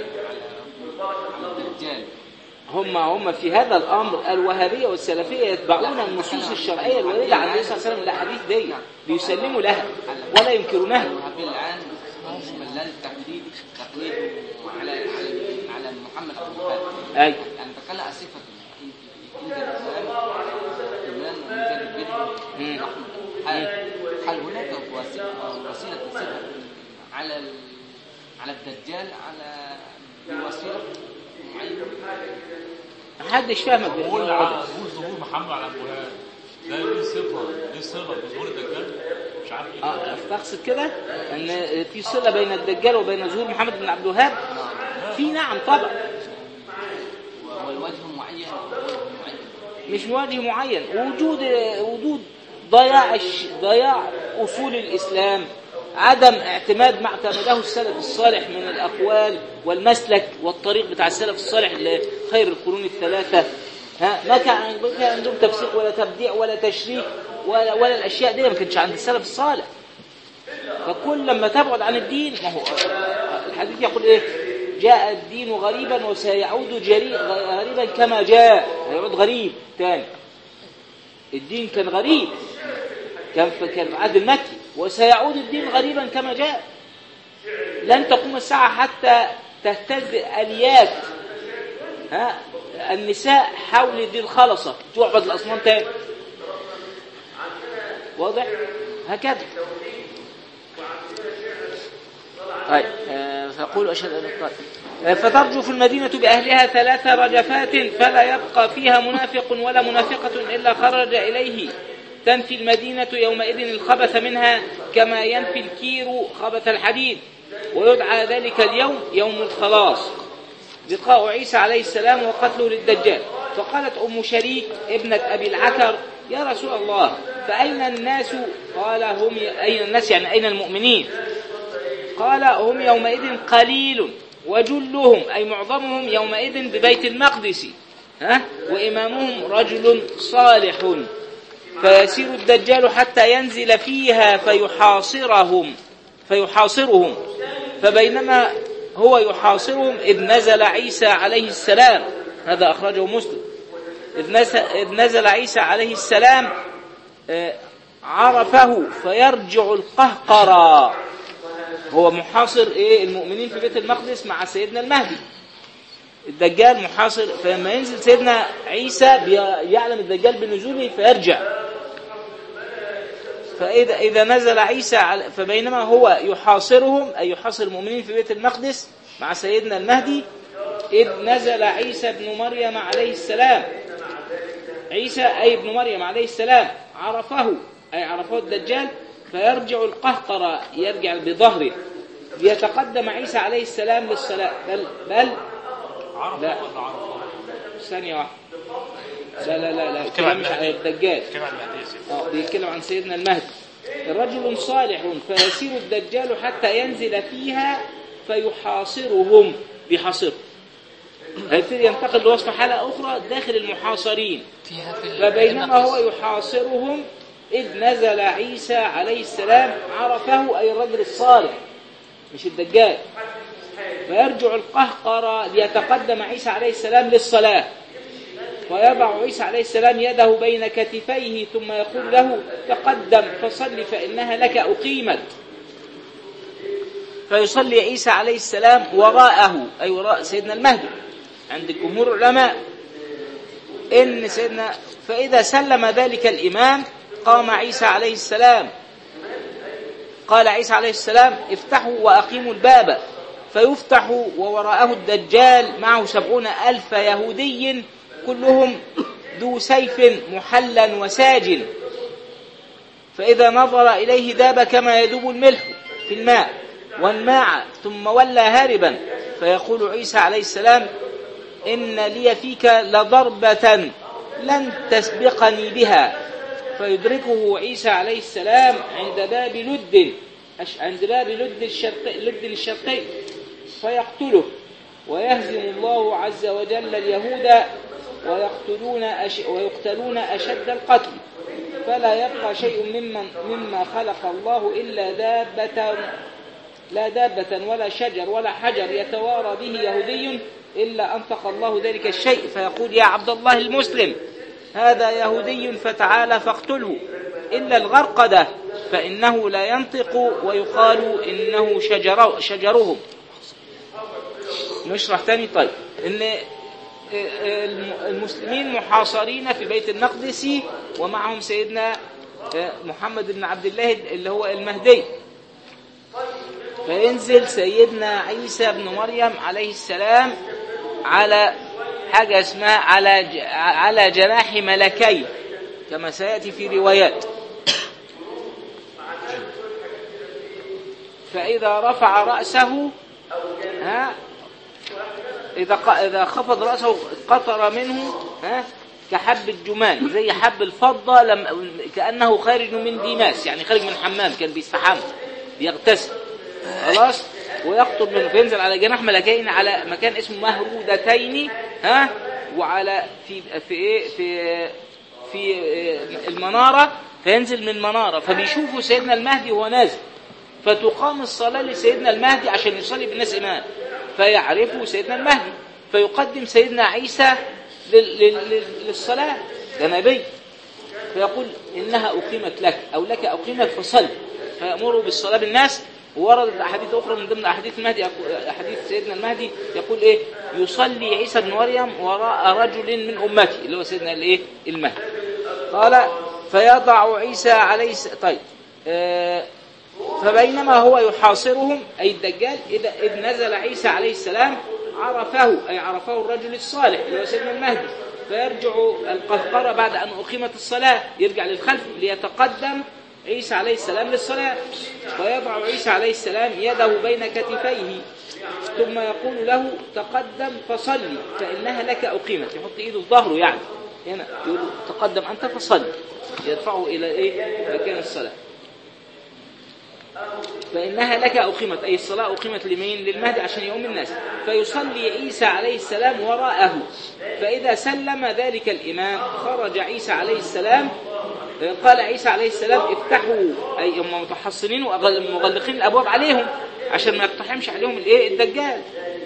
على الدجال
هم هم في هذا الامر الوهابيه والسلفيه يتبعون النصوص الشرعيه الوارده عن النبي صلى الله عليه وسلم الاحاديث دي بيسلموا لها ولا ينكرونها
الوهابي الآن مشمل التقليد تقليد على على على محمد بن الوهاب
ايوه
يعني تكلم عن صفة عند الإمام الإمام مجدد بدء
مم.
رحمة هل هل هناك وسيلة وسيلة صفة على ال- على الدجال على بوسيلة معينة
محدش فاهمك
بقول
بالموضوع ده.
بقول ظهور محمد على القرآن ده ليه صفة ليه صفة بظهور الدجال مش عارف ايه
اه تقصد كده ان في صله بين الدجال وبين ظهور محمد بن عبد الوهاب في نعم طبعا
والوجه معين ووجه معين
مش وجه معين وجود وجود ضياع الش... ضياع اصول الاسلام عدم اعتماد ما اعتمده السلف الصالح من الاقوال والمسلك والطريق بتاع السلف الصالح لخير القرون الثلاثه ها ما كان ما كان عندهم تفسيق ولا تبديع ولا تشريك ولا ولا الاشياء دي ما كانتش عند السلف الصالح فكل لما تبعد عن الدين ما هو الحديث يقول ايه جاء الدين غريبا وسيعود جري غريبا كما جاء هيعود غريب تاني الدين كان غريب كان في كان في العهد المكي وسيعود الدين غريبا كما جاء لن تقوم الساعة حتى تهتز اليات ها النساء حول دي الخلصة تعبد الأصنام تاني واضح هكذا طيب آه، فقولوا أشهد أن لا إله إلا الله. آه، فترجو في المدينة بأهلها ثلاث رجفات فلا يبقى فيها منافق ولا منافقة إلا خرج إليه تنفي المدينة يومئذ الخبث منها كما ينفي الكير خبث الحديد ويدعى ذلك اليوم يوم الخلاص لقاء عيسى عليه السلام وقتله للدجال فقالت أم شريك ابنة أبي العكر يا رسول الله فأين الناس قال هم أين الناس يعني أين المؤمنين قال هم يومئذ قليل وجلهم أي معظمهم يومئذ ببيت المقدس ها وإمامهم رجل صالح فيسير الدجال حتى ينزل فيها فيحاصرهم فيحاصرهم فبينما هو يحاصرهم إذ نزل عيسى عليه السلام هذا أخرجه مسلم إذ نزل, إذ نزل عيسى عليه السلام آه، عرفه فيرجع القهقرى هو محاصر ايه المؤمنين في بيت المقدس مع سيدنا المهدي الدجال محاصر فلما ينزل سيدنا عيسى بي- يعلم الدجال بنزوله فيرجع فإذا إذا نزل عيسى على- فبينما هو يحاصرهم أي يحاصر المؤمنين في بيت المقدس مع سيدنا المهدي إذ نزل عيسى ابن مريم عليه السلام عيسى أي ابن مريم عليه السلام عرفه أي عرفه الدجال فيرجع القهقرة يرجع بظهره ليتقدم عيسى عليه السلام للصلاة بل بل لا ثانية واحدة لا لا لا لا الكلام مش عن الدجال
كيف عن المهدي يا سيدي
اه بيتكلم عن سيدنا المهدي رجل صالح فيسير الدجال حتى ينزل فيها فيحاصرهم بيحاصرهم هيبتدي ينتقل لوصف حالة أخرى داخل المحاصرين
فيها في
فبينما هو يحاصرهم إذ نزل عيسى عليه السلام عرفه أي الرجل الصالح مش الدجال فيرجع القهقرة ليتقدم عيسى عليه السلام للصلاة ويضع عيسى عليه السلام يده بين كتفيه ثم يقول له تقدم فصل فإنها لك أقيمت فيصلي عيسى عليه السلام وراءه أي وراء سيدنا المهدي عند جمهور العلماء إن سيدنا فإذا سلم ذلك الإمام قام عيسى عليه السلام قال عيسى عليه السلام افتحوا وأقيموا الباب فيفتح ووراءه الدجال معه سبعون ألف يهودي كلهم ذو سيف محلا وساج فإذا نظر إليه ذاب كما يذوب الملح في الماء وانماع ثم ولى هاربا فيقول عيسى عليه السلام إن لي فيك لضربة لن تسبقني بها فيدركه عيسى عليه السلام عند باب لد أش- عند باب لد الشرقي لد الشرقي فيقتله ويهزم الله عز وجل اليهود ويقتلون أش ويقتلون أشد القتل فلا يبقى شيء ممن مما خلق الله إلا دابة لا دابة ولا شجر ولا حجر يتوارى به يهودي إلا أنطق الله ذلك الشيء فيقول يا عبد الله المسلم هذا يهودي فتعالى فاقتله إلا الغرقدة فإنه لا ينطق ويقال إنه شجر شجرهم نشرح تاني طيب إن المسلمين محاصرين في بيت المقدس ومعهم سيدنا محمد بن عبد الله اللي هو المهدي فينزل سيدنا عيسى بن مريم عليه السلام على حاجة اسمها على ج- على جناح ملكي كما سيأتي في روايات فإذا رفع رأسه ها إذا ق- إذا خفض رأسه قطر منه ها كحب الجمان زي حب الفضة لم كأنه خارج من ديماس يعني خارج من حمام كان بيستحمى بيغتسل خلاص ويخطب منه فينزل على جناح ملكين على مكان اسمه مهرودتين ها وعلى في في ايه في في إيه المناره فينزل من مناره فبيشوفوا سيدنا المهدي وهو نازل فتقام الصلاه لسيدنا المهدي عشان يصلي بالناس امام فيعرفوا سيدنا المهدي فيقدم سيدنا عيسى لل- لل- لل- للصلاه ده نبي فيقول إنها أقيمت لك أو لك أقيمت فصل فيأمره بالصلاة بالناس ووردت أحاديث أخرى من ضمن أحاديث المهدي أحاديث سيدنا المهدي يقول إيه يصلي عيسى بن مريم وراء رجل من أمتي اللي هو سيدنا الإيه المهدي قال فيضع عيسى عليه الس- طيب آه فبينما هو يحاصرهم أي الدجال إذا إذ نزل عيسى عليه السلام عرفه أي عرفه الرجل الصالح اللي هو سيدنا المهدي فيرجع القهقرة بعد أن أقيمت الصلاة يرجع للخلف ليتقدم عيسى عليه السلام للصلاة ويضع عيسى عليه السلام يده بين كتفيه ثم يقول له تقدم فصلي فإنها لك أقيمت يحط إيده في ظهره يعني هنا يقول له تقدم أنت فصلي يدفعه إلى إيه مكان الصلاة فإنها لك أقيمت أي الصلاة أقيمت لمين للمهدي عشان يؤم الناس فيصلي عيسى عليه السلام وراءه فإذا سلم ذلك الإمام خرج عيسى عليه السلام قال عيسى عليه السلام افتحوا أي هم متحصنين ومغلقين الأبواب عليهم عشان ما يقتحمش عليهم الإيه الدجال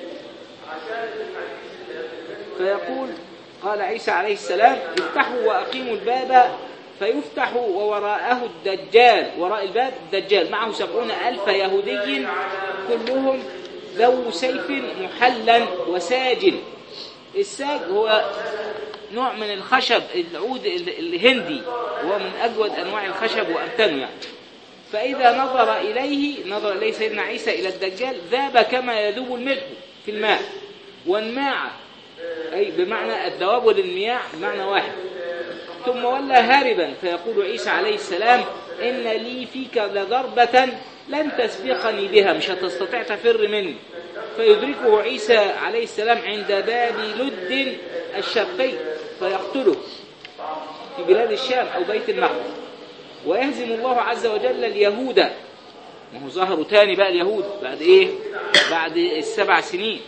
فيقول قال عيسى عليه السلام افتحوا وأقيموا الباب فيفتح ووراءه الدجال وراء الباب الدجال معه سبعون ألف يهودي كلهم ذو سيف محلا وساج الساج هو نوع من الخشب العود ال- الهندي وهو من أجود أنواع الخشب وأمتنه يعني فإذا نظر إليه نظر إليه سيدنا عيسى إلى الدجال ذاب كما يذوب الملح في الماء وانماع أي بمعنى الدواب والمياه بمعنى واحد ثم ولى هاربا فيقول عيسى عليه السلام إن لي فيك لضربة لن تسبقني بها مش هتستطيع تفر مني فيدركه عيسى عليه السلام عند باب لد الشرقي فيقتله في بلاد الشام أو بيت المقدس ويهزم الله عز وجل اليهود ما هو ظهروا تاني بقى اليهود بعد ايه بعد السبع سنين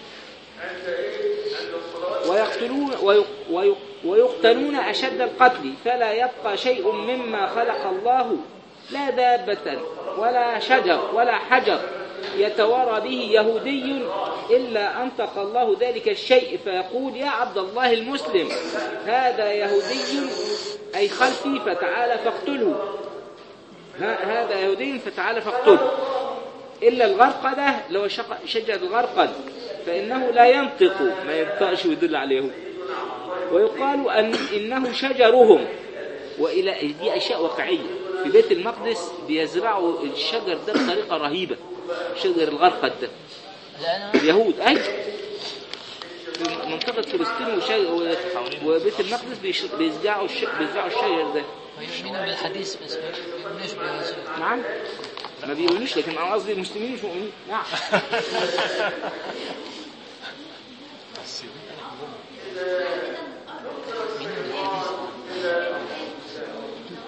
ويقتلون ويق ويق ويقتلون أشد القتل فلا يبقى شيء مما خلق الله لا دابة ولا شجر ولا حجر يتوارى به يهودي إلا أنطق الله ذلك الشيء فيقول يا عبد الله المسلم هذا يهودي أي خلفي فتعالى فاقتله ها- هذا يهودي فتعالى فاقتله إلا الغرقدة اللي هو شق- شجر الغرقد فإنه لا ينطق ما ينطقش ويدل على اليهود ويقال أن إنه شجرهم وإلى دي أشياء واقعية في بيت المقدس بيزرعوا الشجر ده بطريقة رهيبة شجر الغرقد ده اليهود أي في منطقة فلسطين وشج- و- وبيت المقدس بيش- بيزرعوا الش- بيزرعوا الشجر ده
ويؤمنون بالحديث بس ما يؤمنوش بالرسول
نعم ما بيؤمنوش لكن انا قصدي المسلمين مش مؤمنين نعم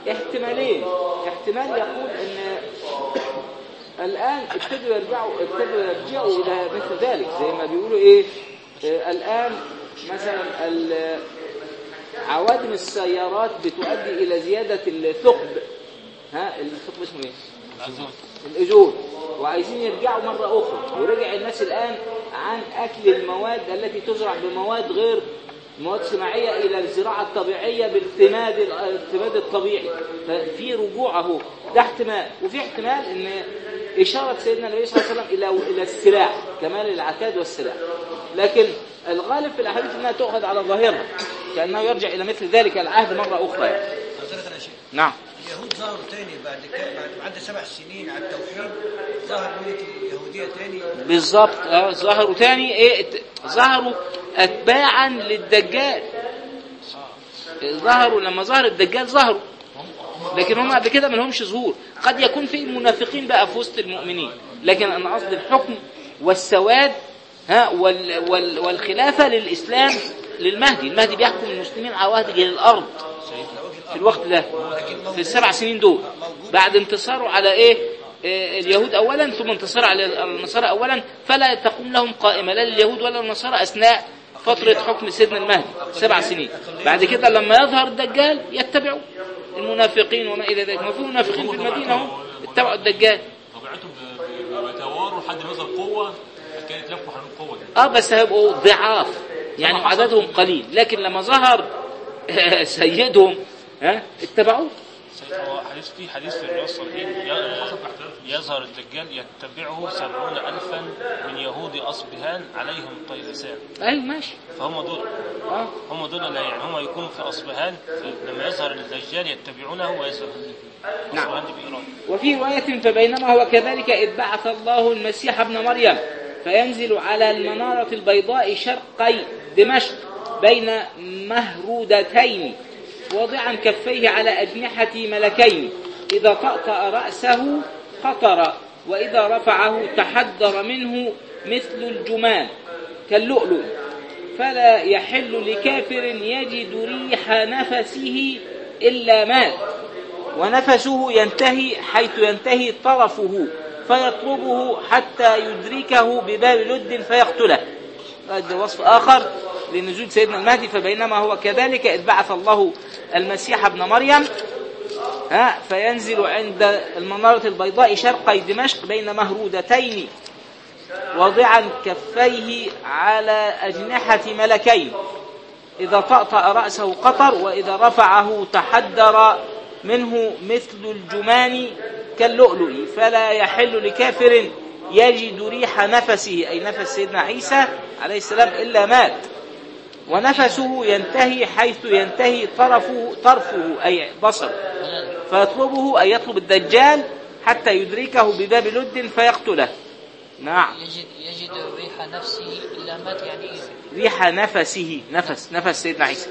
احتمالين احتمال يقول ان الان ابتدوا يرجعوا ابتدوا يرجعوا الى مثل ذلك زي ما بيقولوا ايه آه، الان مثلا ال- عوادم السيارات بتؤدي الى زياده الثقب ها الثقب اسمه ايه
الأزول
الأجور وعايزين يرجعوا مرة أخرى ورجع الناس الآن عن أكل المواد التي تزرع بمواد غير مواد صناعية إلى الزراعة الطبيعية بالاعتماد الاعتماد الطبيعي ففي رجوع أهو ده احتمال وفي احتمال إن إشارة سيدنا النبي صلى الله عليه وسلم إلى إلى السلاح كمال العتاد والسلاح لكن الغالب في الأحاديث أنها تؤخذ على ظاهرها كأنه يرجع إلى مثل ذلك العهد مرة أخرى يعني.
حضرتك يا شيخ
نعم
اليهود ظهروا تاني بعد كده بعد بعد سبع سنين على التوحيد ظهر ملة اليهودية تاني
بالظبط اه ظهروا تاني ايه ات- ظهروا اتباعا للدجال ظهروا لما ظهر الدجال ظهروا لكن هم قبل كده ما لهمش ظهور قد يكون في منافقين بقى في وسط المؤمنين لكن انا قصدي الحكم والسواد ها وال وال والخلافه للاسلام للمهدي المهدي بيحكم المسلمين على وهج الارض في الوقت ده في السبع سنين دول بعد انتصاره على ايه آه، اليهود اولا ثم انتصار على النصارى اولا فلا تقوم لهم قائمه لا لليهود ولا النصارى اثناء فتره حكم سيدنا المهدي سبع سنين بعد كده لما يظهر الدجال يتبعوا المنافقين وما الى ذلك ما في منافقين في المدينه هم اتبعوا الدجال
طبيعتهم ب- ب- بيتواروا لحد ما يظهر قوه كانت لفوا حوالين القوه دي
اه بس هيبقوا ضعاف يعني عددهم قليل لكن لما ظهر سيدهم ها اتبعوه
سيد هو حديث في حديث في الرياض الصالحين ي- يظهر الدجال يتبعه سبعون ألفا من يهود أصبهان عليهم طيلسان
ايوه ماشي
فهم دول
اه
هم دول اللي يعني هم يكونوا في أصبهان في لما يظهر الدجال يتبعونه ويظهر
نعم.
أصبهان دي بإيران
وفي رواية فبينما هو كذلك إذ بعث الله المسيح ابن مريم فينزل على المنارة البيضاء شرقي دمشق بين مهرودتين واضعا كفيه على أجنحة ملكين إذا طأطأ رأسه قطر وإذا رفعه تحدر منه مثل الجمان كاللؤلؤ فلا يحل لكافر يجد ريح نفسه إلا مات ونفسه ينتهي حيث ينتهي طرفه فيطلبه حتى يدركه بباب لد فيقتله هذا وصف آخر لنزول سيدنا المهدي فبينما هو كذلك إذ بعث الله المسيح ابن مريم ها فينزل عند المنارة البيضاء شرقي دمشق بين مهرودتين واضعا كفيه على أجنحة ملكين إذا طأطأ رأسه قطر وإذا رفعه تحدر منه مثل الجمان كاللؤلؤ فلا يحل لكافر يجد ريح نفسه أي نفس سيدنا عيسى عليه السلام إلا مات ونفسه ينتهي حيث ينتهي طرفه طرفه أي بصر فيطلبه أي يطلب الدجال حتى يدركه بباب لد فيقتله نعم
يجد يجد ريح نفسه إلا مات يعني إيه؟
ريح نفسه نفس نفس سيدنا عيسى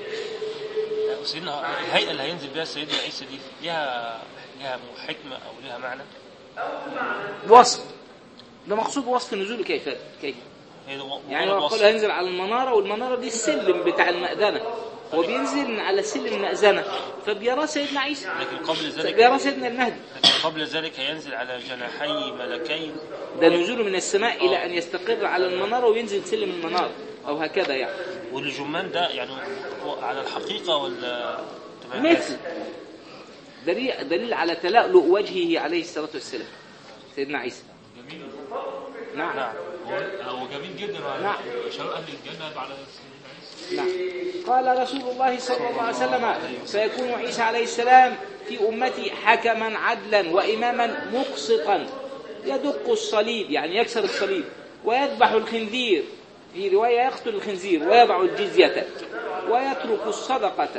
سيدنا الهيئة اللي هينزل بها سيدنا عيسى دي ليها ليها حكمة أو ليها معنى
وصف ده مقصود وصف نزوله كيف كيف
هي ده
يعني
مجرد
هو
وصف.
قال هينزل على المنارة والمنارة دي السلم بتاع المأذنة هو بينزل من على سلم المأذنة فبيراه سيدنا عيسى
لكن قبل ذلك
بيراه سيدنا المهدي
لكن قبل ذلك هينزل على جناحي ملكين
ده نزوله من السماء إلى أن يستقر على المنارة وينزل سلم المنارة أو هكذا يعني
والجمان ده يعني هو على الحقيقة ولا تبقى
مثل دليل دليل على تلألؤ وجهه عليه الصلاة والسلام سيدنا عيسى
جميل
نعم
نعم
هو هو جميل جدا
نعم.
شباب اهل الجنه على سيدنا عيسى
نعم قال رسول الله صلى الله عليه وسلم سيكون عيسى عليه السلام في أمتي حكما عدلا وإماما مقسطا يدق الصليب يعني يكسر الصليب ويذبح الخنزير في رواية يقتل الخنزير ويضع الجزية ويترك الصدقة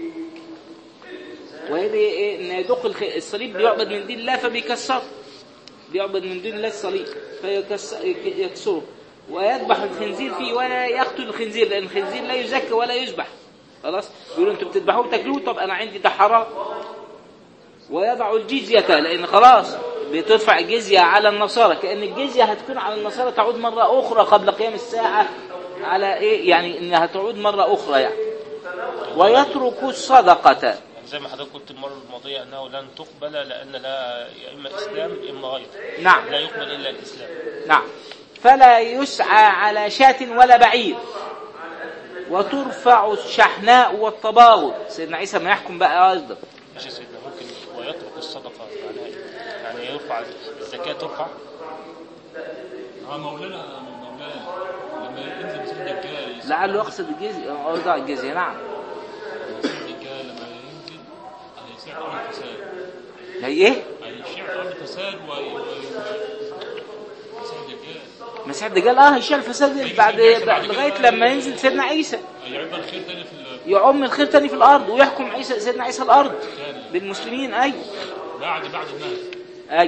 وهذه إيه؟ إن يدق الخ- الصليب بيعبد من دين الله فبيكسره بيعبد من دون الله الصليب فيكسره ويذبح الخنزير فيه ولا يقتل الخنزير لان الخنزير لا يزكى ولا يذبح خلاص يقولوا انتوا بتذبحوه وتاكلوه طب انا عندي ده حرام ويضع الجزية لان خلاص بتدفع الجزية على النصارى كأن الجزية هتكون على النصارى تعود مرة أخرى قبل قيام الساعة على إيه يعني إنها تعود مرة أخرى يعني ويترك الصدقة
زي ما حضرتك قلت المره الماضيه انه لن تقبل لان لا يا اما اسلام يا اما غير
نعم
لا يقبل الا الاسلام
نعم فلا يسعى على شاة ولا بعير وترفع الشحناء والطباغ سيدنا عيسى ما يحكم بقى أيضا
ماشي يا سيدنا ممكن ويترك الصدقه معناها إيه؟ يعني يرفع الزكاه ترفع
اه مولانا مولانا لما ينزل مسيح الدجال يسيب-
لعله يقصد الجزية أرضع الجزية نعم
مسيح الدجال لما ينزل هيسيع ارض الفساد
هي إيه؟
هيشيع ارض الفساد و و- مسيح الدجال
مسيح الدجال اه هيشيل الفساد بعد بعد- لغايه لما ينزل سيدنا عيسى
هيعمل الخير تاني في ال-
يعم الخير تاني في الارض ويحكم عيسى سيدنا عيسى الارض
تاني
بالمسلمين اي
بعد بعد الناس
اي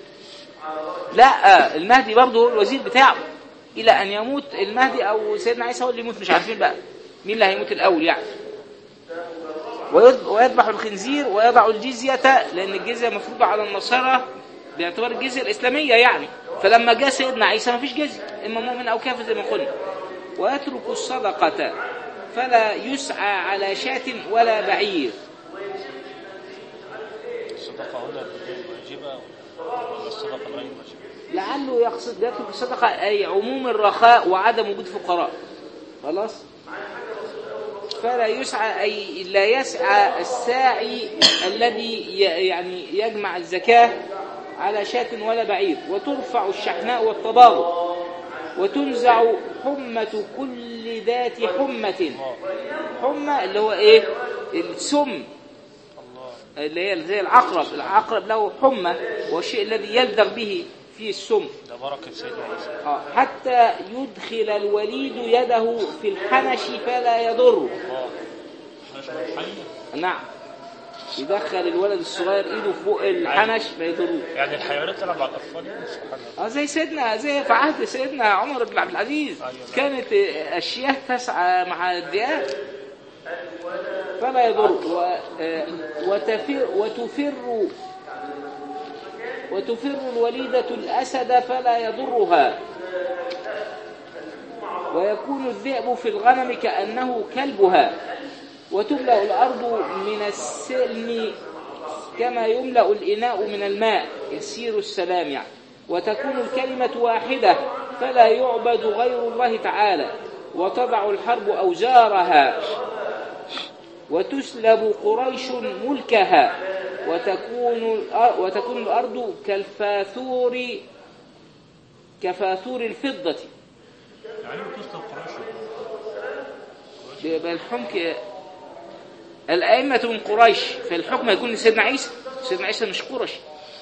لا المهدي برضه هو الوزير بتاعه الى ان يموت المهدي او سيدنا عيسى هو اللي يموت مش عارفين بقى مين اللي هيموت الاول يعني ويذ- ويذبح الخنزير ويضع الجزية لأن الجزية مفروضة على النصارى باعتبار الجزية الإسلامية يعني فلما جاء سيدنا عيسى ما فيش جزية إما مؤمن أو كافر زي ما قلنا ويترك الصدقة فلا يسعى على شاة ولا بعير
الصدقه هنا واجبه ولا الصدقه غير واجبه
لعله يقصد يترك الصدقة أي عموم الرخاء وعدم وجود فقراء خلاص فلا يسعى أي لا يسعى الساعي الذي ي- يعني يجمع الزكاة على شاة ولا بعير وترفع الشحناء والتباغض وتنزع حمة كل ذات حمة حمة اللي هو ايه السم
الله
اللي هي زي العقرب العقرب له حمى والشيء الذي يلدغ به فيه السم
ده بركه سيدنا عيسى
آه، حتى يدخل الوليد يده في الحنش فلا يضره
الله
عشان الحي
نعم يدخل الولد الصغير ايده فوق الحنش ما يضروش
يعني الحيوانات تلعب على الاطفال يعني سبحان الله
اه زي سيدنا زي في عهد سيدنا عمر بن عبد العزيز
أيوة.
كانت آه، الشياه تسعى مع الذئاب فلا يضر و... آه، وتفر وتفر وتفر الوليدة الأسد فلا يضرها ويكون الذئب في الغنم كأنه كلبها وتملأ الأرض من السلم كما يملأ الإناء من الماء يسير السلام يعني وتكون الكلمة واحدة فلا يعبد غير الله تعالى وتضع الحرب أوزارها وتسلب قريش ملكها وتكون الأر- وتكون الأرض كالفاثور كفاثور الفضة
يعني بتسلم قريش
بيبقى الحكم الأئمة من قريش فالحكم يكون لسيدنا عيسى سيدنا عيسى مش قرشي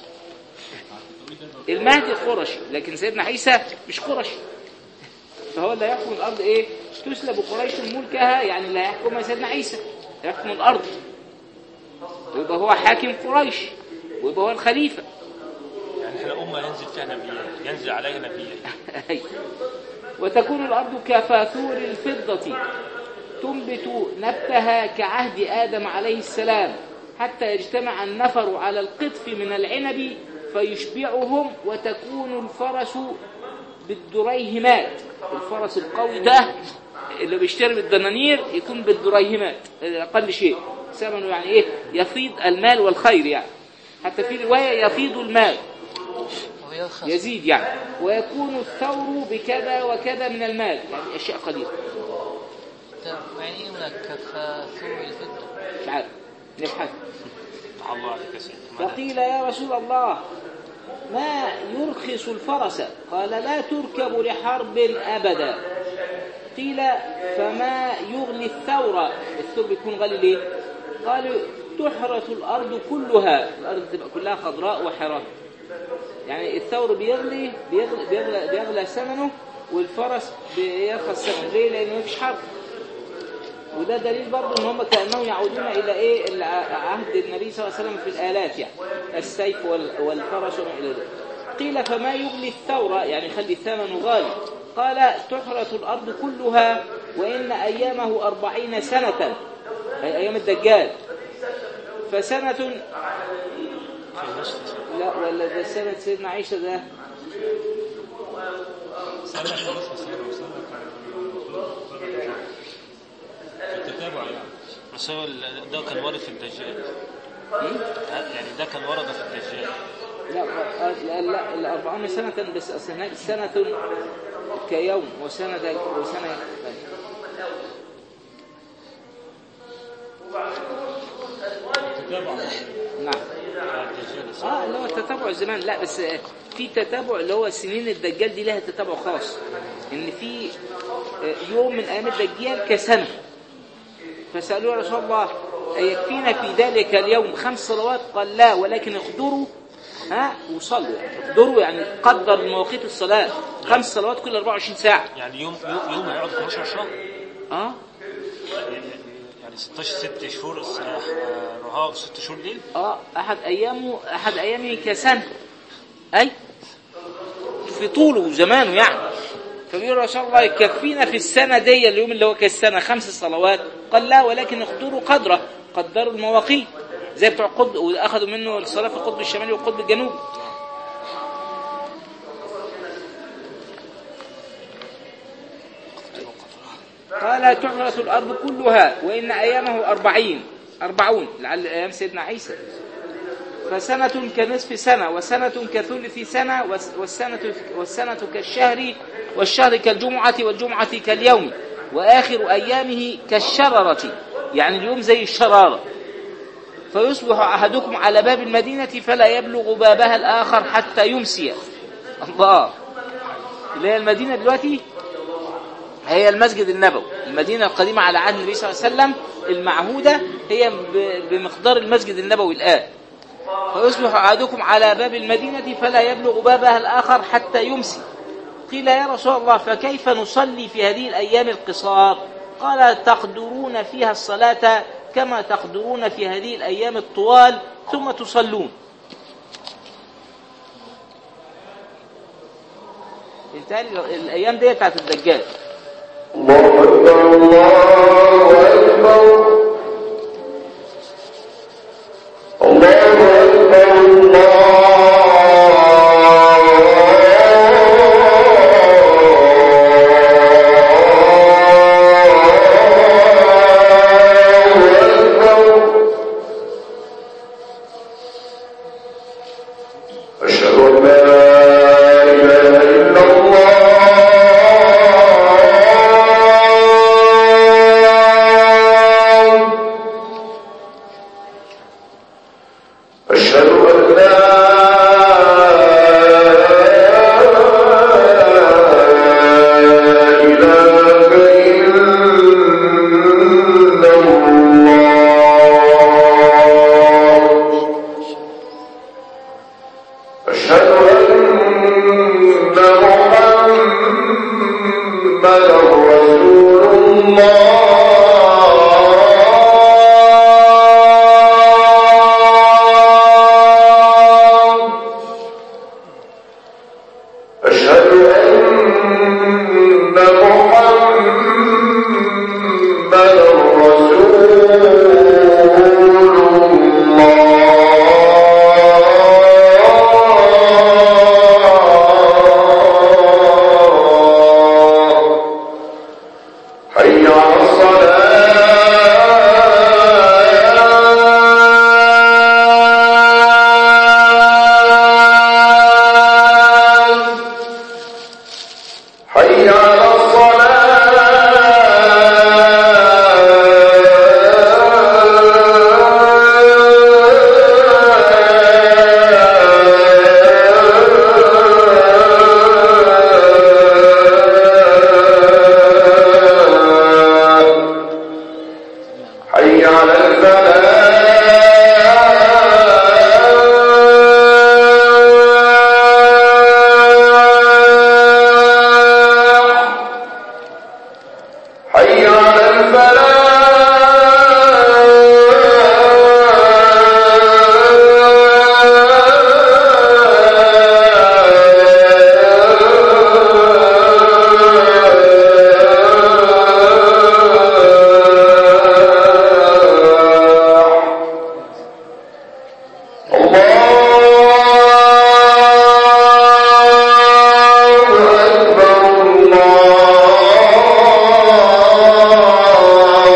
المهدي قرشي لكن سيدنا عيسى مش قرشي فهو اللي هيحكم الأرض إيه تسلب قريش ملكها يعني اللي هيحكمها سيدنا عيسى يحكم الأرض ويبقى هو حاكم قريش ويبقى هو الخليفة
يعني احنا امه ينزل فيها نبيين ينزل عليها نبيين
أيوة. وتكون الأرض كفاثور الفضة تنبت نبتها كعهد آدم عليه السلام حتى يجتمع النفر على القطف من العنب فيشبعهم وتكون الفرس بالدريهمات الفرس القوي ده اللي بيشتري بالدنانير يكون بالدريهمات أقل شيء ثمنه يعني إيه يفيض المال والخير يعني حتى في رواية يفيض المال
ويرخص
يزيد يعني ويكون الثور بكذا وكذا من المال يعني أشياء قليلة
يعني إيه هناك كفاثور الفضة
مش عارف نبحث
فتح الله عليك يا سيدي
فقيل يا رسول الله ما يرخص الفرس قال لا تركب لحرب أبدا قيل فما يغني الثور الثور بيكون غالي ليه قالوا تحرث الأرض كلها الأرض تبقى كلها خضراء وحراء يعني الثور بيغلي بيغلى, بيغلى, بيغلى ثمنه والفرس بيرخص ثمنه ليه لأنه مفيش حرب وده دليل برضه ان هم كانهم يعودون الى ايه الع- عهد النبي صلى الله عليه وسلم في الالات يعني السيف وال- والفرس وما الى ذلك قيل فما يغلي الثوره يعني خلي الثمن غالي قال تحرث الارض كلها وان ايامه أربعين سنه اي ايام الدجال فسنه
في نصف سنة.
لا ولا ده سنه سيدنا عيسى ده
سنة خلاص سنة وسنة كان في التتابع يعني
بس هو ال- ده كان ورد في الدجال
م?
يعني ده كان ورد في الدجال
لا لا لا الأربعون سنة بس أصل هناك سنة كيوم وسنة وسنة
تتابع
نعم اه اللي هو التتابع زمان لا بس في تتابع اللي هو سنين الدجال دي لها تتابع خاص ان في يوم من ايام الدجال كسنه فسالوه يا رسول الله أيكفينا في ذلك اليوم خمس صلوات قال لا ولكن اقدروا ها وصلوا يعني اقدروا يعني قدر مواقيت الصلاه خمس صلوات كل 24 ساعه
يعني يوم يوم, يوم هيقعد 12 شهر
اه
يعني 16 6 شهور آه، نهار 6 شهور ليل
اه احد ايامه احد ايامه كسنه اي في طوله وزمانه يعني فبيقول رسول الله يكفينا في السنه دي اليوم اللي هو كالسنه خمس صلوات قال لا ولكن اقدروا قدره قدروا المواقيت زي بتوع القطب واخذوا منه الصلاه في القطب الشمالي والقطب الجنوبي قال تعرث الأرض كلها وإن أيامه أربعين أربعون لعل أيام سيدنا عيسى فسنة كنصف سنة وسنة كثلث سنة والس- والسنة, والسنة كالشهر والشهر كالجمعة والجمعة كاليوم وآخر أيامه كالشررة يعني اليوم زي الشرارة فيصبح أحدكم على باب المدينة فلا يبلغ بابها الآخر حتى يمسي الله اللي هي المدينة دلوقتي هي المسجد النبوي المدينة القديمة على عهد النبي صلى الله عليه وسلم المعهودة هي ب- بمقدار المسجد النبوي الآن فيصبح أحدكم على باب المدينة فلا يبلغ بابها الآخر حتى يمسي قيل يا رسول الله فكيف نصلي في هذه الأيام القصار قال تقدرون فيها الصلاة كما تقدرون في هذه الأيام الطوال ثم تصلون انتهى الأيام دي بتاعت الدجال
الله أكبر الله أكبر الله أكبر الله أكبر أشهد أن لا إله إلا الله أشهد أن لا إله إلا الله أشهد أن محمدا رسول الله أشهد أن محمدا رسول الله حي على الصلاة حي على الصلاة حي على الفلاح حي على الفلاح الله أكبر الله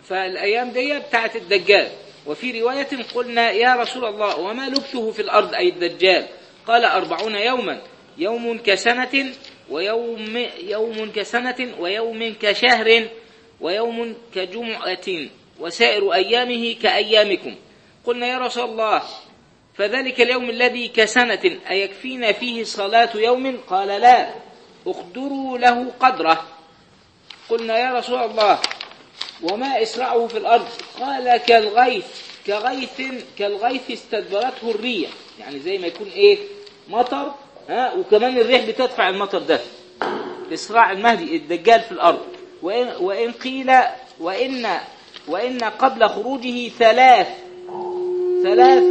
فالأيام دي بتاعت الدجال وفي رواية قلنا يا رسول الله وما لبثه في الأرض أي الدجال قال أربعون يوما يوم كسنة ويوم يوم كسنة ويوم كشهر ويوم كجمعة وسائر أيامه كأيامكم قلنا يا رسول الله فذلك اليوم الذي كسنة أيكفينا فيه صلاة يوم قال لا اقدروا له قدره قلنا يا رسول الله وما إسرعه في الأرض قال كالغيث كغيث كالغيث استدبرته الريح يعني زي ما يكون إيه مطر ها وكمان الريح بتدفع المطر ده إسراع المهدي الدجال في الأرض وإن, وإن قيل وإن وإن قبل خروجه ثلاث ثلاث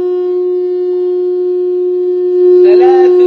ثلاث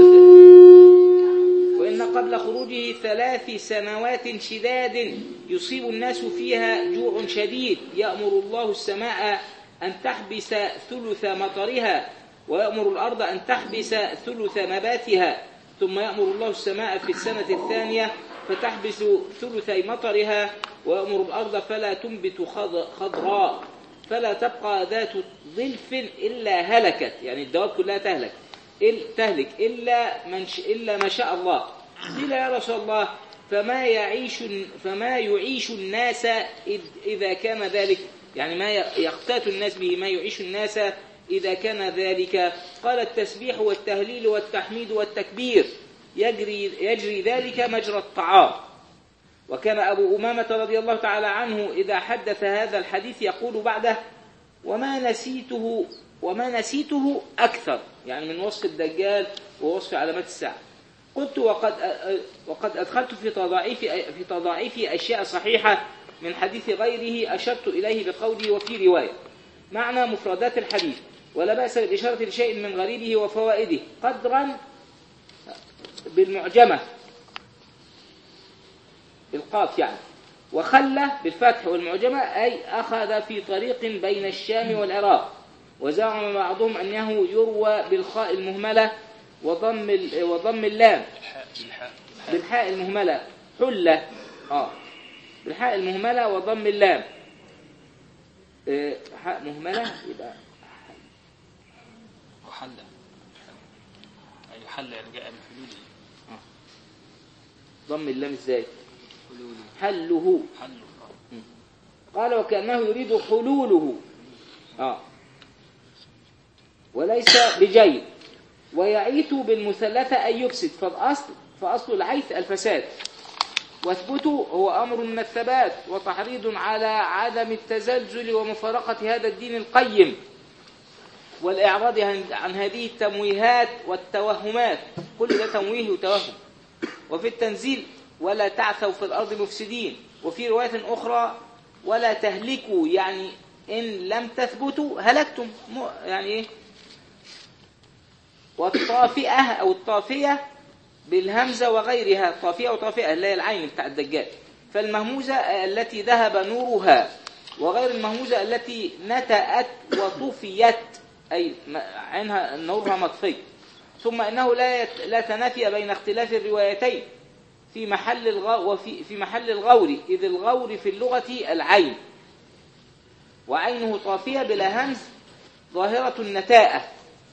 وإن قبل خروجه ثلاث سنوات شداد يصيب الناس فيها جوع شديد يأمر الله السماء أن تحبس ثلث مطرها ويأمر الأرض أن تحبس ثلث نباتها ثم يأمر الله السماء في السنة الثانية فتحبس ثلثي مطرها ويأمر الأرض فلا تنبت خض- خضراء فلا تبقى ذات ظلف إلا هلكت يعني الدواب كلها تهلك إل تهلك إلا من ش... إلا ما شاء الله قيل يا رسول الله فما يعيش فما يعيش الناس إذ- إذا كان ذلك يعني ما ي- يقتات الناس به ما يعيش الناس إذا كان ذلك قال التسبيح والتهليل والتحميد والتكبير يجري يجري ذلك مجرى الطعام وكان أبو أمامة رضي الله تعالى عنه إذا حدث هذا الحديث يقول بعده وما نسيته وما نسيته أكثر يعني من وصف الدجال ووصف علامات الساعة قلت وقد وقد أدخلت في تضاعيف في تضاعيف أشياء صحيحة من حديث غيره أشرت إليه بقولي وفي رواية معنى مفردات الحديث ولا بأس بالإشارة لشيء من غريبه وفوائده قدرا بالمعجمة بالقاف يعني وخلى بالفتح والمعجمة أي أخذ في طريق بين الشام والعراق وزعم بعضهم أنه يروى بالخاء المهملة وضم ال- وضم اللام
بالحاء بالحاء
بالحاء المهملة حلة اه بالحاء المهملة وضم اللام آه، حاء مهملة يبقى
وحل أي حل يعني جاء من حلوله
ضم اللام ازاي
حلوله
حله
حله آه.
قال وكأنه يريد حلوله آه. وليس بجيد ويعيث بالمثلثة أن يفسد فالأصل فأصل العيث الفساد واثبتوا هو أمر من الثبات وتحريض على عدم التزلزل ومفارقة هذا الدين القيم والإعراض عن عن هذه التمويهات والتوهمات كل ده تمويه وتوهم وفي التنزيل ولا تعثوا في الأرض مفسدين وفي رواية أخرى ولا تهلكوا يعني إن لم تثبتوا هلكتم م- يعني إيه والطافئة أو الطافية بالهمزة وغيرها طافية وطافئة اللي هي العين بتاع الدجال فالمهموزة التي ذهب نورها وغير المهموزة التي نتأت وطفيت أي م- عينها نورها مطفي ثم إنه لا يت- لا تنافي بين اختلاف الروايتين في محل الغو وفي في محل الغور إذ الغور في اللغة العين وعينه طافية بلا همز ظاهرة النتاءة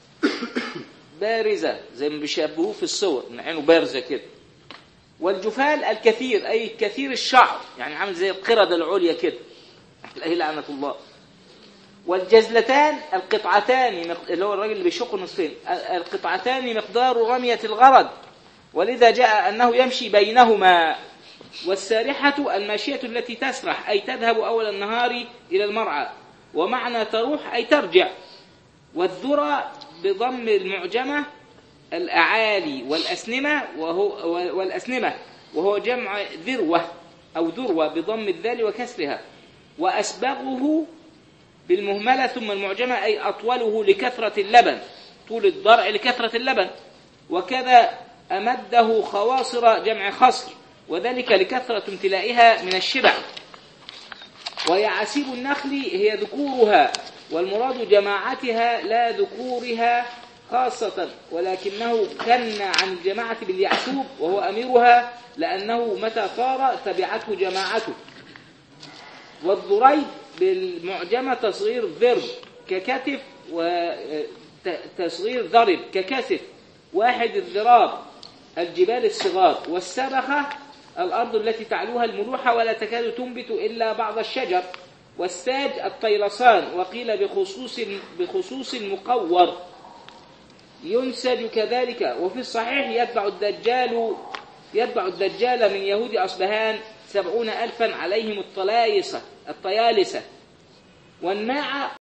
بارزة زي ما بيشبهوه في الصور من عينه بارزة كده والجفال الكثير أي كثير الشعر يعني عامل زي القردة العليا كده عليه لعنة الله والجزلتان القطعتان مق- اللي هو الراجل اللي بيشق نصفين ال- القطعتان مقدار رمية الغرض ولذا جاء أنه يمشي بينهما والسارحة الماشية التي تسرح أي تذهب أول النهار إلى المرعى ومعنى تروح أي ترجع والذرى بضم المعجمة الأعالي والأسنمة وهو والأسنمة وهو جمع ذروة أو ذروة بضم الذال وكسرها وأسبغه بالمهملة ثم المعجمة أي أطوله لكثرة اللبن طول الضرع لكثرة اللبن وكذا أمده خواصر جمع خصر وذلك لكثرة امتلائها من الشبع ويعاسيب النخل هي ذكورها والمراد جماعتها لا ذكورها خاصة ولكنه كن عن الجماعة باليعسوب وهو أميرها لأنه متى طار تبعته جماعته والضريب بالمعجمة تصغير ذر ككتف وتصغير ضرب ككسف واحد الضراب الجبال الصغار والسبخة الأرض التي تعلوها الملوحة ولا تكاد تنبت إلا بعض الشجر والساج الطيلسان وقيل بخصوص بخصوص مقور ينسج كذلك وفي الصحيح يتبع الدجال يتبع الدجال من يهود أصبهان سبعون ألفا عليهم الطلايسة الطيالسة والناعة